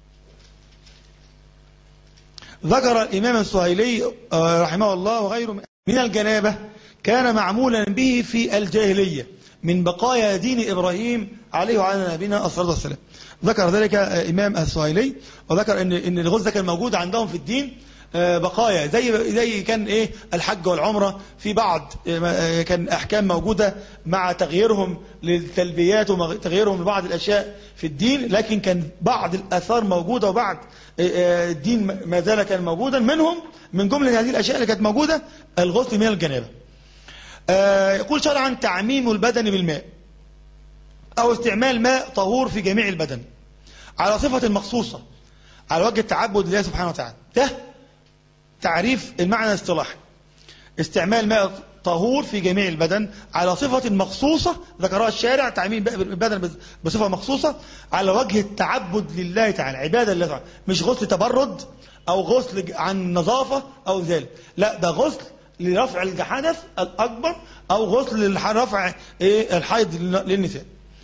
[SPEAKER 2] ذكر الإمام السهيلي آه، رحمه الله وغيره من الجنابة كان معمولا به في الجاهلية من بقايا دين إبراهيم عليه وعلى نبينا الصلاة والسلام ذكر ذلك آه، إمام السهيلي وذكر إن إن الغسل ده كان موجود عندهم في الدين آه، بقايا زي زي كان ايه الحج والعمره في بعض آه، كان احكام موجوده مع تغييرهم للتلبيات وتغييرهم لبعض الاشياء في الدين لكن كان بعض الاثار موجوده وبعض آه، آه، الدين ما زال كان موجودا منهم من جمله هذه الاشياء اللي كانت موجوده الغسل من الجنابه آه، يقول شرعا تعميم البدن بالماء او استعمال ماء طهور في جميع البدن على صفه مخصوصه على وجه التعبد لله سبحانه وتعالى ده تعريف المعنى الاصطلاحي استعمال ماء طهور في جميع البدن على صفة مخصوصة ذكرها الشارع تعميم البدن بصفة مخصوصة على وجه التعبد لله تعالى عبادة لله تعالى مش غسل تبرد أو غسل عن نظافة أو ذلك لا ده غسل لرفع الحدث الأكبر أو غسل لرفع إيه الحيض للنساء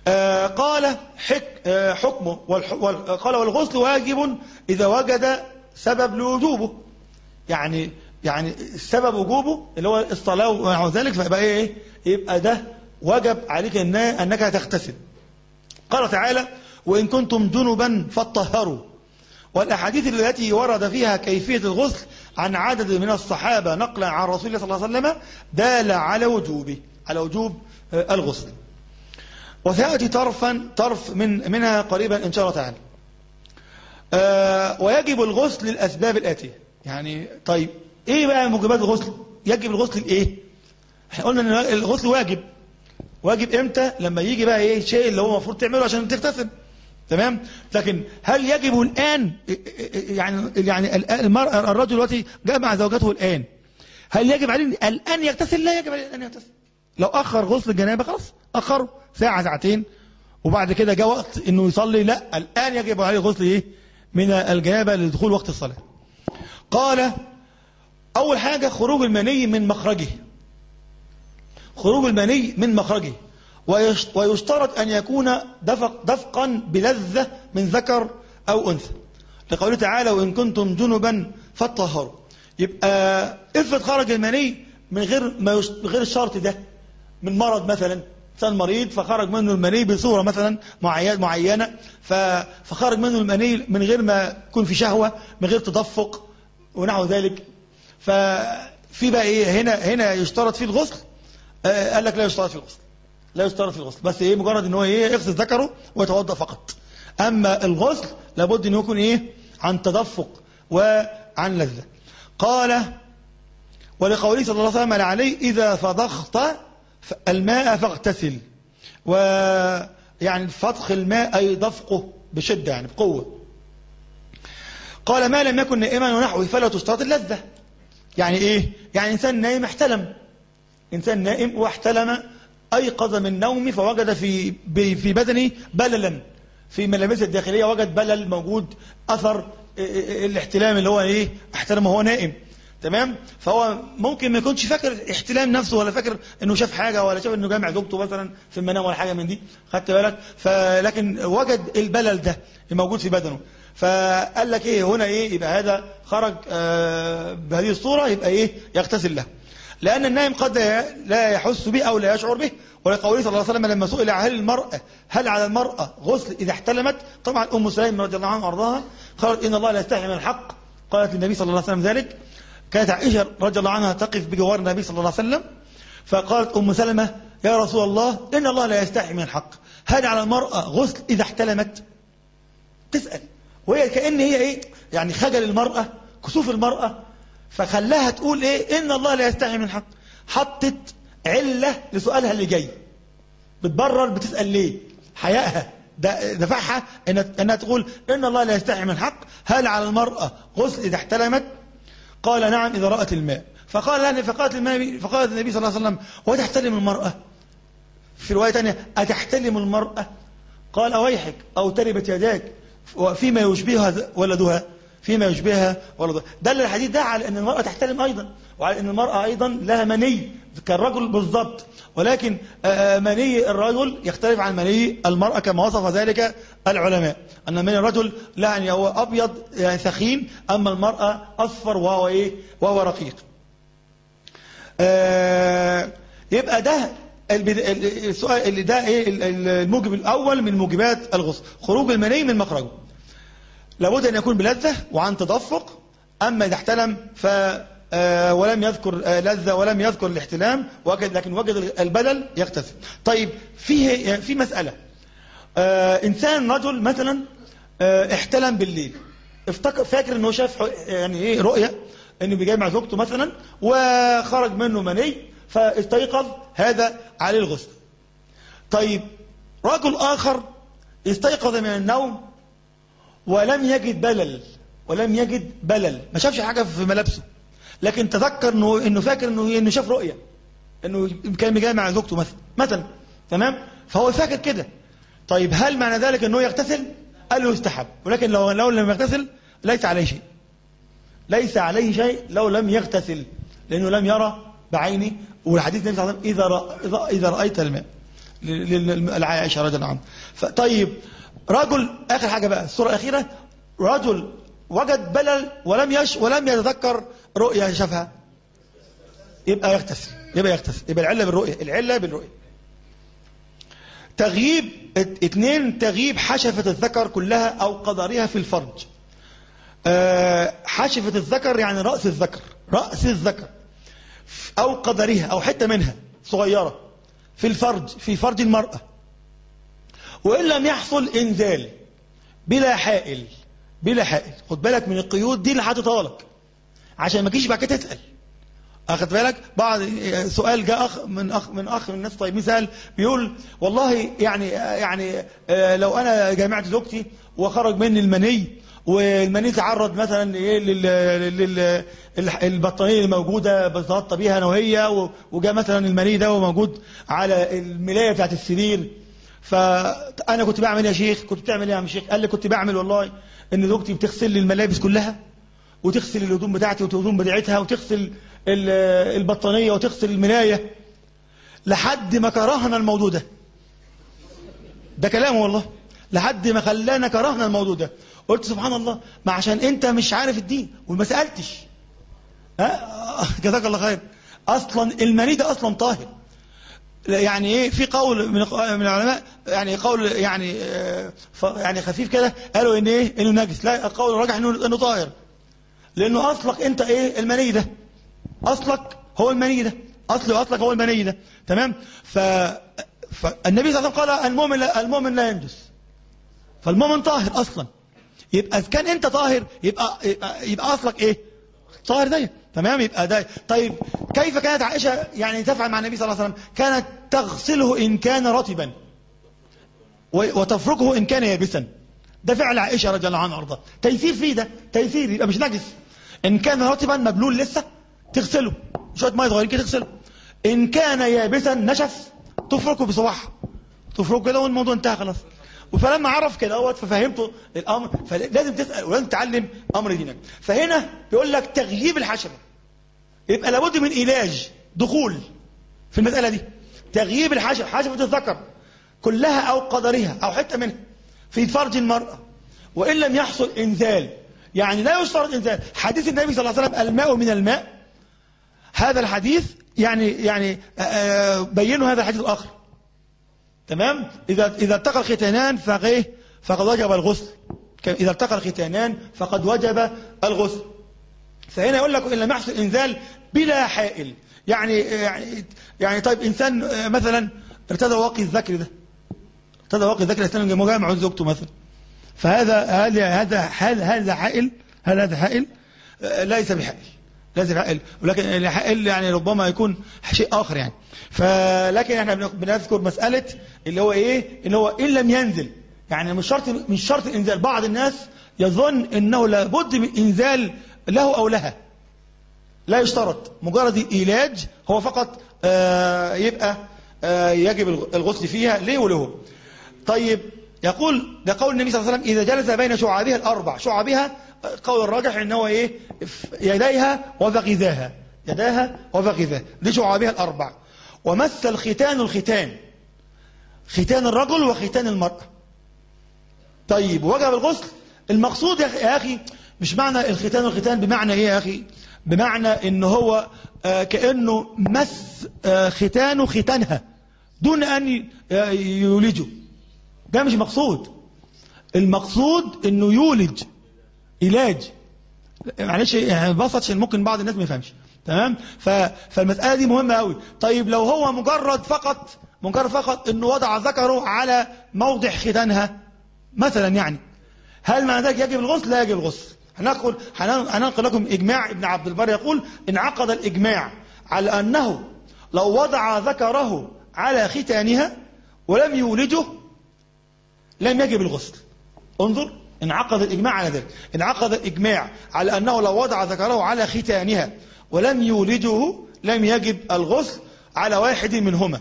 [SPEAKER 2] آه قال حك آه حكمه والح وال قال والغسل واجب إذا وجد سبب لوجوبه يعني يعني السبب وجوبه اللي هو الصلاة ونحو ذلك فيبقى ايه يبقى ده وجب عليك إن أنك تغتسل قال تعالى وإن كنتم جنبا فطهروا والأحاديث التي ورد فيها كيفية الغسل عن عدد من الصحابة نقلا عن رسول الله صلى الله عليه وسلم دال على وجوبه على وجوب الغسل وسيأتي طرفا طرف من منها قريبا إن شاء الله تعالى آه ويجب الغسل للأسباب الآتية يعني طيب إيه بقى موجبات الغسل يجب الغسل لإيه احنا قلنا ان الغسل واجب واجب امتى لما يجي بقى ايه الشيء اللي هو المفروض تعمله عشان تغتسل تمام لكن هل يجب الآن يعني يعني المرأة الرجل دلوقتي جمع زوجته الآن هل يجب عليه الآن يغتسل لا يجب عليه أن يغتسل لو أخر غسل الجنابة خلاص أخره ساعة ساعتين وبعد كده جاء وقت انه يصلي لا الآن يجب عليه الغسل ايه من الجنابة لدخول وقت الصلاة قال أول حاجة خروج المني من مخرجه خروج المني من مخرجه ويشترط أن يكون دفق دفقا بلذة من ذكر أو أنثى لقوله تعالى وإن كنتم جنبا فاتطهروا يبقى افرض خرج المني من غير ما يش... غير الشرط ده من مرض مثلا انسان مريض فخرج منه المني بصوره مثلا معينه ف... فخرج منه المني من غير ما يكون في شهوه من غير تدفق ونحو ذلك ففي بقى ايه هنا هنا يشترط فيه الغسل آه قال لك لا يشترط فيه الغسل لا يشترط في الغسل بس ايه مجرد ان هو ايه يغسل ذكره ويتوضا فقط اما الغسل لابد انه يكون ايه عن تدفق وعن لذه قال ولقوله صلى الله عليه وسلم عليه اذا فضخت الماء فاغتسل ويعني فضخ الماء اي دفقه بشده يعني بقوه قال ما لم يكن نائما ونحوه فلا تشترط اللذه يعني ايه يعني انسان نائم احتلم انسان نائم واحتلم أيقظ من نومه فوجد في في بدنه بللا في ملامسه الداخلية وجد بلل موجود أثر الاحتلام اللي هو إيه احتلم وهو نائم تمام فهو ممكن ما يكونش فاكر احتلام نفسه ولا فاكر انه شاف حاجه ولا شاف انه جامع زوجته مثلا في المنام ولا حاجه من دي خدت بالك فلكن وجد البلل ده الموجود في بدنه فقال لك ايه هنا ايه يبقى هذا خرج آه بهذه الصوره يبقى ايه يغتسل له لأن النائم قد لا يحس به أو لا يشعر به ولقوله صلى الله عليه وسلم لما سئل هل المرأة هل على المرأة غسل إذا احتلمت طبعا أم سليم رضي الله عنها وأرضاها قالت إن الله لا يستحي من الحق قالت للنبي صلى الله عليه وسلم ذلك كانت عائشة رضي الله عنها تقف بجوار النبي صلى الله عليه وسلم فقالت أم سلمة يا رسول الله إن الله لا يستحي من الحق هل على المرأة غسل إذا احتلمت تسأل وهي كأن هي إيه يعني خجل المرأة كسوف المرأة فخلاها تقول ايه ان الله لا يستحي من الحق حطت علة لسؤالها اللي جاي بتبرر بتسأل ليه حيائها دفعها إن انها تقول ان الله لا يستحي من الحق هل على المرأة غسل اذا احتلمت قال نعم اذا رأت الماء فقال لها فقالت الماء فقالت النبي صلى الله عليه وسلم وتحتلم المرأة في رواية ثانية أتحتلم المرأة قال أويحك أو تربت يداك فيما يشبهها ولدها فيما يشبهها ولدها دل الحديث ده على أن المرأة تحتلم أيضا وعلى أن المرأة أيضا لها مني كالرجل بالضبط ولكن مني الرجل يختلف عن مني المرأة كما وصف ذلك العلماء أن مني الرجل لا يعني هو أبيض يعني ثخين أما المرأة أصفر وهو إيه وهو رقيق يبقى ده السؤال اللي ده ايه الموجب الاول من موجبات الغسل خروج المني من مخرجه لابد ان يكون بلذه وعن تدفق اما اذا احتلم ف ولم يذكر لذة ولم يذكر الاحتلام وجد لكن وجد البدل يغتسل طيب فيه في مسألة إنسان رجل مثلا احتلم بالليل افتكر فاكر انه شاف يعني ايه رؤية انه بيجمع زوجته مثلا وخرج منه مني فاستيقظ هذا عليه الغسل طيب رجل آخر استيقظ من النوم ولم يجد بلل ولم يجد بلل ما شافش حاجة في ملابسه لكن تذكر انه انه فاكر انه انه شاف رؤية انه كان بيجامع زوجته مثلا مثلا تمام فهو فاكر كده طيب هل معنى ذلك انه يغتسل قال له يستحب ولكن لو لو لم يغتسل ليس عليه شيء ليس عليه شيء لو لم يغتسل لانه لم يرى بعينه والحديث النبي صلى الله عليه وسلم إذا, رأ... إذا رأيت الماء للعائشة رضي الله عنها ف- طيب رجل آخر حاجة بقى الصورة الأخيرة رجل وجد بلل ولم يش ولم يتذكر رؤيا شافها يبقى يغتسل يبقى يغتسل يبقى العلة بالرؤية العلة بالرؤية تغييب ات- اتنين تغييب حشفة الذكر كلها أو قدرها في الفرج آه، حشفة الذكر يعني رأس الذكر رأس الذكر أو قدرها أو حتة منها صغيرة في الفرج في فرج المرأة وإن لم يحصل إنزال بلا حائل بلا حائل خد بالك من القيود دي اللي حاططها لك عشان ما تجيش بعد كده تسأل أخد بالك بعض سؤال جاء أخ من أخ من أخ من الناس طيب مثال بيقول والله يعني يعني آه، لو أنا جامعت زوجتي وخرج مني المني والمني تعرض مثلا ايه لل لل الح- البطانيه الموجوده بتغطى بيها انا وهي و- وجاء مثلا المني ده موجود على الملايه بتاعت السرير فانا كنت بعمل إيه يا شيخ كنت بتعمل ايه يا عم شيخ قال لي كنت بعمل والله ان زوجتي بتغسل لي الملابس كلها وتغسل الهدوم بتاعتي والهدوم بتاعتها وتغسل ال- البطانيه وتغسل الملايه لحد ما كرهنا الموضوع ده ده كلامه والله لحد ما خلانا كرهنا الموضوع ده قلت سبحان الله ما عشان انت مش عارف الدين وما سالتش ها جزاك الله خير اصلا المني ده اصلا طاهر يعني ايه في قول من من العلماء يعني قول يعني آه، ف- يعني خفيف كده قالوا ان ايه انه نجس لا القول الراجح انه انه طاهر لانه اصلك انت ايه المني ده اصلك هو المني ده اصل واصلك هو المني ده تمام ف فالنبي صلى الله عليه وسلم قال المؤمن لا المؤمن لا ينجس فالمؤمن طاهر اصلا يبقى اذا كان انت طاهر يبقى يبقى, يبقى اصلك ايه طاهر ده تمام يبقى ده طيب كيف كانت عائشه يعني تفعل مع النبي صلى الله عليه وسلم كانت تغسله ان كان رطبا و- وتفركه ان كان يابسا ده فعل عائشه رضي الله عنها وارضاها تيسير فيه ده تيسير يبقى مش نجس ان كان رطبا مبلول لسه تغسله شويه ميه صغيرين كده تغسله ان كان يابسا نشف تفركه بصباعها تفركه كده والموضوع انتهى خلاص فلما عرف كده اهوت ففهمته الامر فلازم تسال ولازم تتعلم امر دينك فهنا بيقول لك تغييب الحشره يبقى لابد من علاج دخول في المساله دي تغييب الحشره حشره الذكر كلها او قدرها او حته منها في فرج المراه وان لم يحصل انزال يعني لا يشترط انزال حديث النبي صلى الله عليه وسلم الماء من الماء هذا الحديث يعني يعني آه، آه، بينوا هذا الحديث الاخر تمام اذا اذا التقى الختانان فايه فقد وجب الغسل كم- اذا التقى الختانان فقد وجب الغسل فهنا يقول لك ان لم يحصل انزال بلا حائل يعني يعني يعني طيب انسان آه، مثلا ارتدى واقي الذكر ده ارتدى واقي الذكر الانسان مجامع زوجته مثلا فهذا هذا هذا هل هذا حائل هل هذا حائل آه، ليس بحائل ليس بحائل ولكن الحائل يعني ربما يكون شيء اخر يعني فلكن احنا بن- بنذكر مساله اللي هو ايه اللي هو ان لم ينزل يعني مش شرط مش شرط الانزال بعض الناس يظن انه لابد من انزال له او لها لا يشترط مجرد العلاج هو فقط آه، يبقى آه، يجب الغسل فيها ليه وله طيب يقول ده قول النبي صلى الله عليه وسلم إذا جلس بين شعابها الأربع شعابها قول الراجح إن هو إيه يديها وفخذاها يداها وفخذاها دي شعابها الأربع ومس الختان الختان ختان الرجل وختان المرأة طيب وجب الغسل المقصود يا أخي- يا أخي مش معنى الختان والختان بمعنى إيه يا أخي بمعنى إن هو آه، كأنه مس آه، ختانه ختانها دون أن آه، يولجه ده مش مقصود المقصود انه يولج علاج معلش يعني بسط عشان ممكن بعض الناس ما يفهمش تمام ف... فالمساله دي مهمه قوي طيب لو هو مجرد فقط مجرد فقط انه وضع ذكره على موضع ختانها مثلا يعني هل معنى ذلك يجب الغسل لا يجب الغسل هنقول هنن- هننقل لكم اجماع ابن عبد البر يقول انعقد الاجماع على انه لو وضع ذكره على ختانها ولم يولجه لم يجب الغسل انظر انعقد الإجماع على ذلك انعقد الإجماع على أنه لو وضع ذكره على ختانها ولم يولده لم يجب الغسل على واحد منهما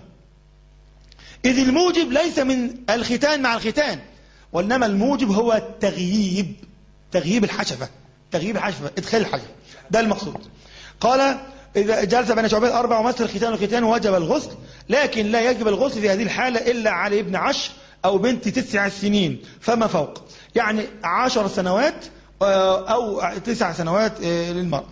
[SPEAKER 2] إذ الموجب ليس من الختان مع الختان وإنما الموجب هو التغييب تغييب الحشفة تغييب الحشفة إدخال الحشفة ده المقصود قال إذا جلس بين شعبين أربع ومثل الختان والختان وجب الغسل لكن لا يجب الغسل في هذه الحالة إلا على ابن عشر أو بنت تسع سنين فما فوق يعني عشر سنوات آه، أو تسع سنوات آه، للمرأة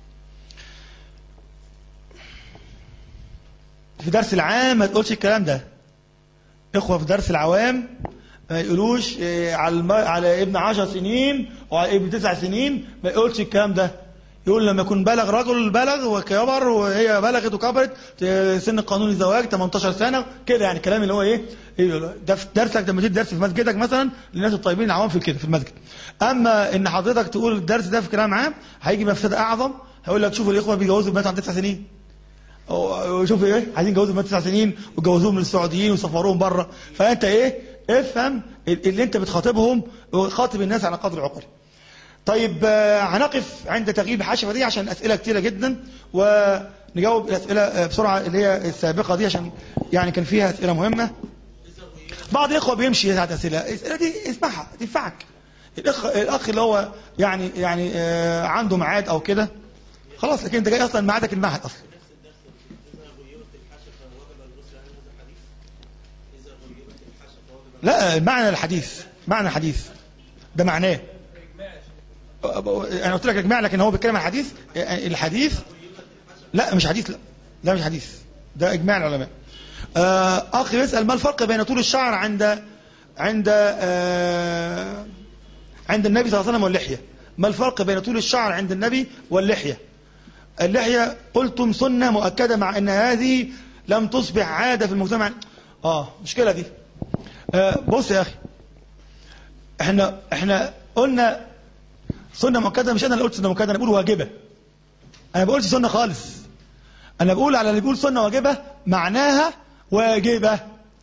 [SPEAKER 2] في درس العام ما تقولش الكلام ده إخوة في درس العوام ما يقولوش آه، على الم... على ابن عشر سنين وعلى ابن تسع سنين ما يقولش الكلام ده يقول لما يكون بلغ رجل بلغ وكبر وهي بلغت وكبرت آه، سن قانون الزواج 18 سنة كده يعني كلام اللي هو ايه إيه، ده في درسك لما تدي درس في مسجدك مثلا للناس الطيبين العوام في كده في المسجد اما ان حضرتك تقول الدرس ده في كلام عام هيجي مفسده اعظم هيقول لك شوفوا الاخوه بيجوزوا البنات عند تسع سنين وشوف ايه عايزين يجوزوا بنات تسع سنين وجوزوهم للسعوديين وسفروهم بره فانت ايه افهم اللي انت بتخاطبهم وخاطب الناس على قدر عقل طيب آه، هنقف عند تغييب الحشفه دي عشان اسئله كتيره جدا ونجاوب الاسئله آه، بسرعه اللي هي السابقه دي عشان يعني كان فيها اسئله مهمه بعض الاخوه بيمشي ساعه اسئله الاسئله دي اسمعها تنفعك الاخ الاخ اللي هو يعني يعني آه، عنده ميعاد او كده خلاص لكن انت جاي اصلا ميعادك المعهد اصلا لا معنى الحديث معنى الحديث ده معناه انا قلت لك اجماع لكن هو بيتكلم عن الحديث الحديث لا مش حديث لا لا مش حديث ده اجماع العلماء آه، اخ يسال ما الفرق بين طول الشعر عند عند آه، عند النبي صلى الله عليه وسلم واللحيه ما الفرق بين طول الشعر عند النبي واللحيه اللحيه قلتم سنه مؤكده مع ان هذه لم تصبح عاده في المجتمع اه مشكله دي آه، بص يا اخي احنا احنا قلنا سنه مؤكده مش انا اللي قلت سنه مؤكده انا بقول واجبه انا بقولش سنه خالص انا بقول على اللي بيقول سنه واجبه معناها واجبه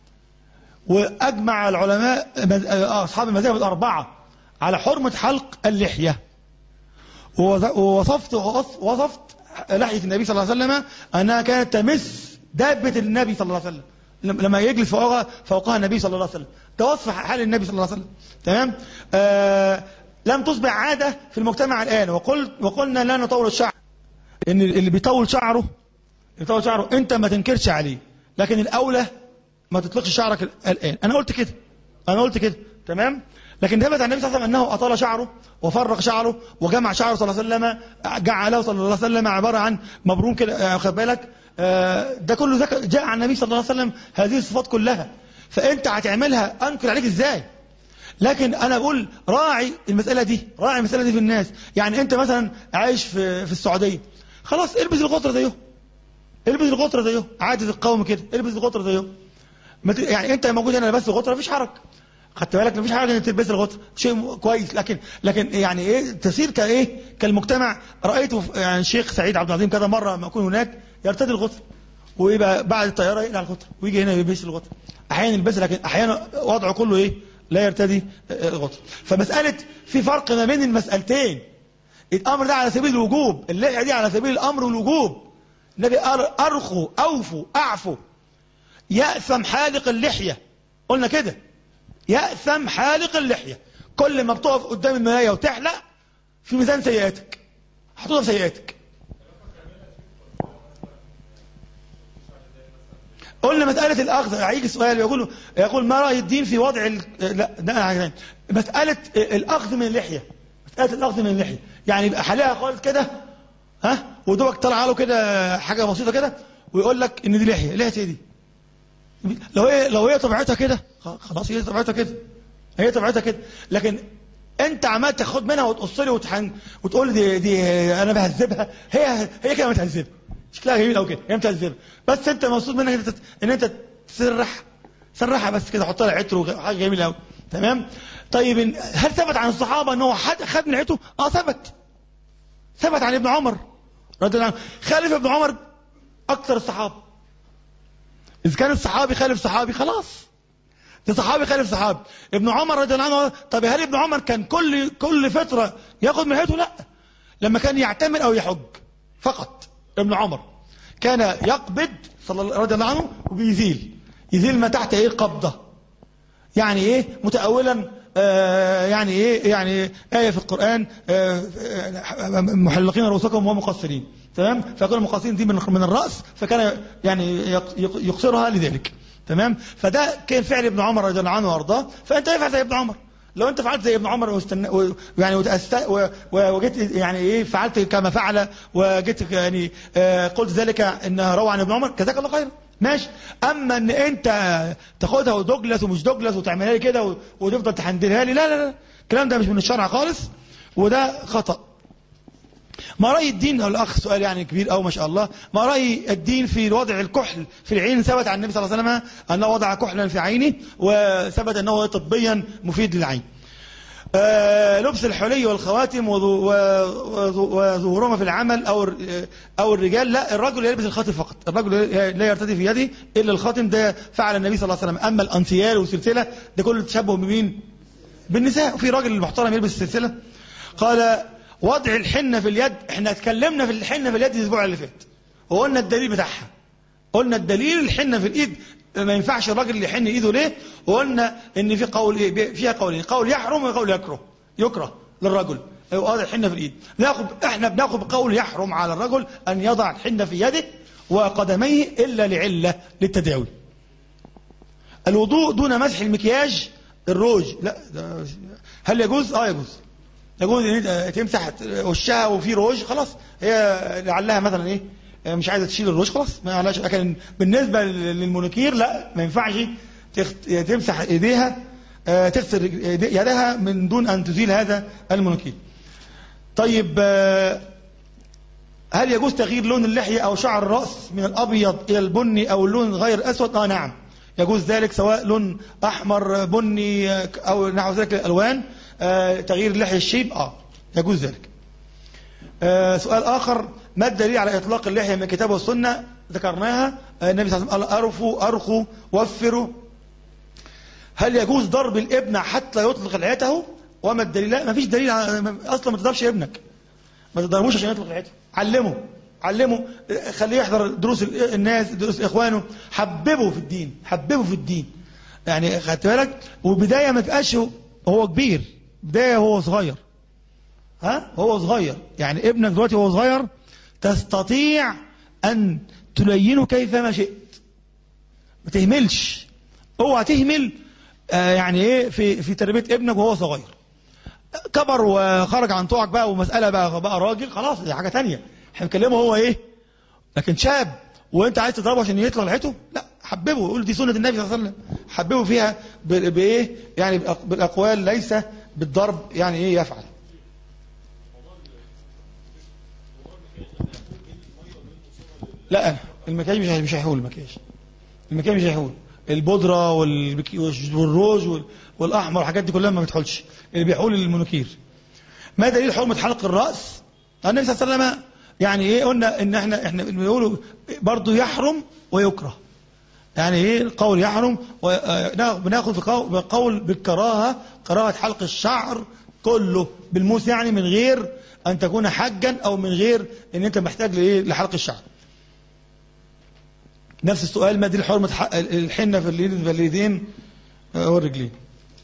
[SPEAKER 2] واجمع العلماء آه، اصحاب المذاهب الاربعه على حرمه حلق اللحيه ووز- ووصفت وصفت لحيه النبي صلى الله عليه وسلم انها كانت تمس دابه النبي صلى الله عليه وسلم لم- لما يجلس فوقها فوقها النبي صلى الله عليه وسلم ده وصف حال النبي صلى الله عليه وسلم تمام آه لم تصبح عاده في المجتمع الان وقل وقلنا لا نطول الشعر ان اللي بيطول شعره يطول شعره انت ما تنكرش عليه لكن الاولى ما تطلقش شعرك ال- الان انا قلت كده انا قلت كده تمام لكن ثبت عن النبي صلى الله عليه وسلم انه اطال شعره وفرق شعره وجمع شعره صلى الله عليه وسلم جعله صلى الله عليه وسلم عباره عن مبروم كده آه، خد بالك آه، ده كله ذكر جاء عن النبي صلى الله عليه وسلم هذه الصفات كلها فانت هتعملها انكر عليك ازاي لكن انا بقول راعي المساله دي راعي المساله دي في الناس يعني انت مثلا عايش في في السعوديه خلاص البس الغطره زيهم البس الغطره زيهم عادة القوم كده البس الغطره زيهم ما ت- يعني انت موجود هنا لابس الغطره مفيش حرج خدت بالك مفيش حاجه انك تلبس الغطره شيء م- كويس لكن لكن يعني ايه تسير كايه كالمجتمع رايته في- يعني الشيخ سعيد عبد العظيم كذا مره لما اكون هناك يرتدي الغطره ويبقى بعد الطياره يقلع الغطره ويجي هنا يلبس الغطره احيانا يلبسها لكن احيانا وضعه كله ايه لا يرتدي آه، الغطره فمساله في فرق ما بين المسالتين الامر ده على سبيل الوجوب اللحيه دي على سبيل الامر والوجوب النبي قال ارخوا اوفوا اعفوا يأثم حالق اللحيه قلنا كده يأثم حالق اللحيه كل ما بتقف قدام المرايه وتحلق في ميزان سيئاتك هتقف سيئاتك قلنا مسألة الأخذ هيجي سؤال يقول يقول ما رأي الدين في وضع ال... لا ده حاجة تانية. مسألة الأخذ من اللحية مسألة الأخذ من اللحية يعني يبقى حالها خالص كده ها ودوبك طلع له كده حاجة بسيطة كده ويقول لك إن دي لحية لحية إيه دي لو هي لو هي طبيعتها كده خلاص هي طبيعتها كده هي طبيعتها كده لكن انت عمال تاخد منها وتقص لي وتحن وتقول لي دي, دي انا بهذبها هي هي كده متهذبه شكلها جميل قوي كده هي متهذبه بس انت مقصود منك ان انت ان انت تسرح سرحها بس كده حط لها عطر وحاجه جميله قوي تمام طيب هل ثبت عن الصحابه ان هو حد خد من عطره اه ثبت ثبت عن ابن عمر رضي الله عنه خالف ابن عمر اكثر الصحابه اذا كان الصحابي خالف صحابي خلاص ده صحابي خالف صحابي ابن عمر رضي الله عنه طب هل ابن عمر كان كل كل فتره ياخد من حياته لا لما كان يعتمر او يحج فقط ابن عمر كان يقبض صلى الله رضي الله عنه وبيزيل يزيل ما تحت ايه قبضه يعني ايه متأولا آه يعني ايه يعني آية في القرآن آه آه، محلقين رؤوسكم ومقصرين تمام فكل المقصرين دي من من الرأس فكان يعني يق- يق- يقصرها لذلك تمام فده كان فعل ابن عمر رضي الله عنه وارضاه فانت افعل زي ابن عمر لو انت فعلت زي ابن عمر واستن... و... يعني وتأست... و... و... وجيت يعني ايه فعلت كما فعل وجيت يعني آه قلت ذلك انها روى عن ابن عمر كذاك الله خير ماشي اما ان انت تاخدها ودجلس ومش دجلس وتعملها لي كده و... وتفضل تحندلها لي لا لا لا الكلام ده مش من الشرع خالص وده خطأ ما رأي الدين الأخ سؤال يعني كبير أو ما شاء الله ما رأي الدين في وضع الكحل في العين ثبت عن النبي صلى الله عليه وسلم أنه وضع كحلا في عينه وثبت أنه طبيا مفيد للعين آه لبس الحلي والخواتم وظو- و- وظو- وظهورهما في العمل أو الر- أو الرجال لا الرجل يلبس الخاتم فقط الرجل لا يرتدي في يده إلا الخاتم ده فعل النبي صلى الله عليه وسلم أما الأنسيال والسلسلة ده كله تشبه بمين بالنساء وفي راجل محترم يلبس السلسلة قال وضع الحنة في اليد احنا اتكلمنا في الحنة في اليد الاسبوع اللي فات وقلنا الدليل بتاعها قلنا الدليل الحنة في الايد ما ينفعش الراجل اللي يحن ايده ليه وقلنا ان في قول ايه فيها قولين قول يحرم وقول يكره يكره للرجل ايوه وضع الحنة في الايد ناخد احنا بناخد بقول يحرم على الرجل ان يضع الحنة في يده وقدميه الا لعلة للتداوي الوضوء دون مسح المكياج الروج لا ده هل يجوز اه يجوز يجوز ان انت تمسح وشها وفي روج خلاص هي لعلها مثلا ايه مش عايزه تشيل الروج خلاص ما علاش لكن بالنسبه للمونوكير لا ما ينفعش تخت... تمسح ايديها آه، تغسل رج- يدها من دون ان تزيل هذا المونوكير طيب آه، هل يجوز تغيير لون اللحية أو شعر الرأس من الأبيض إلى البني أو اللون غير الأسود؟ آه نعم يجوز ذلك سواء لون أحمر بني آه، أو نحو ذلك الألوان آه، تغيير اللحية الشيب آه يجوز ذلك آه، سؤال آخر ما الدليل على إطلاق اللحية من الكتاب والسنة ذكرناها آه، النبي صلى الله عليه وسلم قال أرفوا أرخوا وفروا هل يجوز ضرب الابن حتى يطلق لحيته وما الدليل لا ما فيش دليل على- اصلا ما تضربش ابنك ما تضربوش عشان يطلق لحيته علمه علمه خليه يحضر دروس ال- الناس دروس اخوانه حببه في الدين حببه في الدين يعني خدت بالك وبدايه ما تبقاش هو- هو كبير بدايه هو صغير ها هو صغير يعني ابنك دلوقتي وهو صغير تستطيع ان تلينه كيفما شئت ما تهملش اوعى تهمل آه يعني ايه في في تربيه ابنك وهو صغير كبر وخرج عن طوعك بقى ومساله بقى بقى راجل خلاص دي حاجه تانية احنا بنكلمه هو ايه لكن شاب وانت عايز تضربه عشان يطلع لحيته لا حببه قول دي سنه النبي صلى الله عليه وسلم حببه فيها ب- بايه يعني بالأق- بالاقوال ليس بالضرب يعني ايه يفعل لا المكياج مش مش هيحول المكياج المكياج مش هيحول البودره والبكي- والروج وال- والاحمر والحاجات دي كلها ما بتحولش اللي بيحول المونوكير ما دليل حرمه حلق الراس النبي صلى الله عليه وسلم يعني ايه قلنا ان احنا احنا بنقوله برضه يحرم ويكره يعني ايه القول يحرم وبناخد في قول, بقول بالكراهه كراهه حلق الشعر كله بالموس يعني من غير ان تكون حجا او من غير ان انت محتاج لايه لحلق الشعر نفس السؤال ما دليل حرمه ح- الحنه في اليد في اليدين آه، والرجلين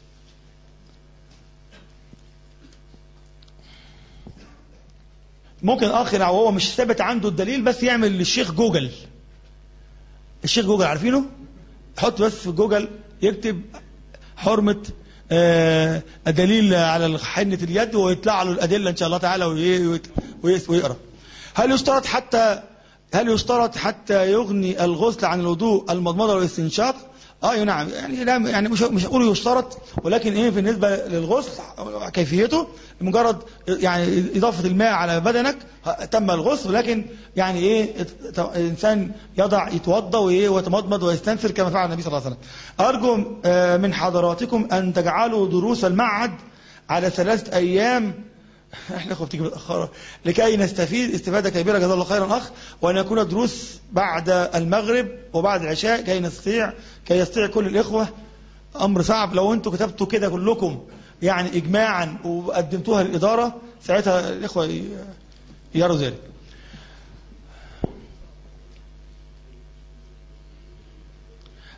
[SPEAKER 2] ممكن اخ لو هو مش ثابت عنده الدليل بس يعمل للشيخ جوجل الشيخ جوجل عارفينه حط بس في جوجل يكتب حرمة آه، الدليل على حنة اليد ويطلع له الأدلة إن شاء الله تعالى وي- وي- وي- ويقرأ هل يشترط حتى هل يشترط حتى يغني الغسل عن الوضوء المضمضة والاستنشاق اه نعم يعني لا يعني مش مش هقول يشترط ولكن ايه بالنسبه للغسل كيفيته مجرد يعني اضافه الماء على بدنك تم الغسل ولكن يعني ايه ات- الانسان يضع يتوضا وايه ويتمضمض ويستنثر كما فعل النبي صلى الله عليه وسلم ارجو آه، من حضراتكم ان تجعلوا دروس المعهد على ثلاثه ايام احنا اخوة بتيجي متأخرة لكي نستفيد استفادة كبيرة جزاه الله خيرا أخ وأن يكون دروس بعد المغرب وبعد العشاء كي نستطيع كي يستطيع كل الإخوة أمر صعب لو أنتم كتبتوا كده كلكم يعني إجماعا وقدمتوها للإدارة ساعتها الإخوة ي- يروا ذلك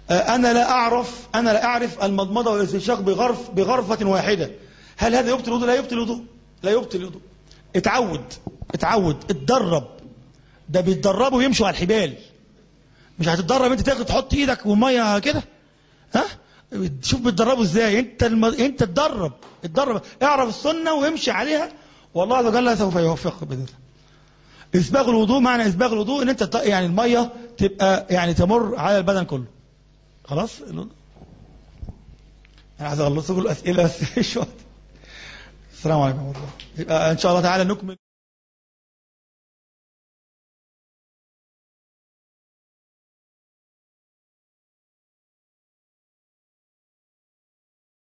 [SPEAKER 2] آه، انا لا اعرف انا لا اعرف المضمضه والاستنشاق بغرف بغرفه واحده هل هذا يبطل الوضوء لا يبطل الوضوء لا يبطل الوضوء اتعود اتعود اتدرب ده بيتدربوا ويمشوا على الحبال مش هتتدرب انت تاخد تحط ايدك وميه كده ها شوف بتدربوا ازاي انت الم... انت اتدرب اتدرب اعرف السنه وامشي عليها والله عز وجل سوف يوفقك باذن الله اسباغ الوضوء معنى اسباغ الوضوء ان انت ت- يعني الميه تبقى يعني تمر على البدن كله خلاص انا عايز اخلص لكم الاسئله بس مش وقت السلام عليكم ورحمه الله يبقى ان شاء الله تعالى نكمل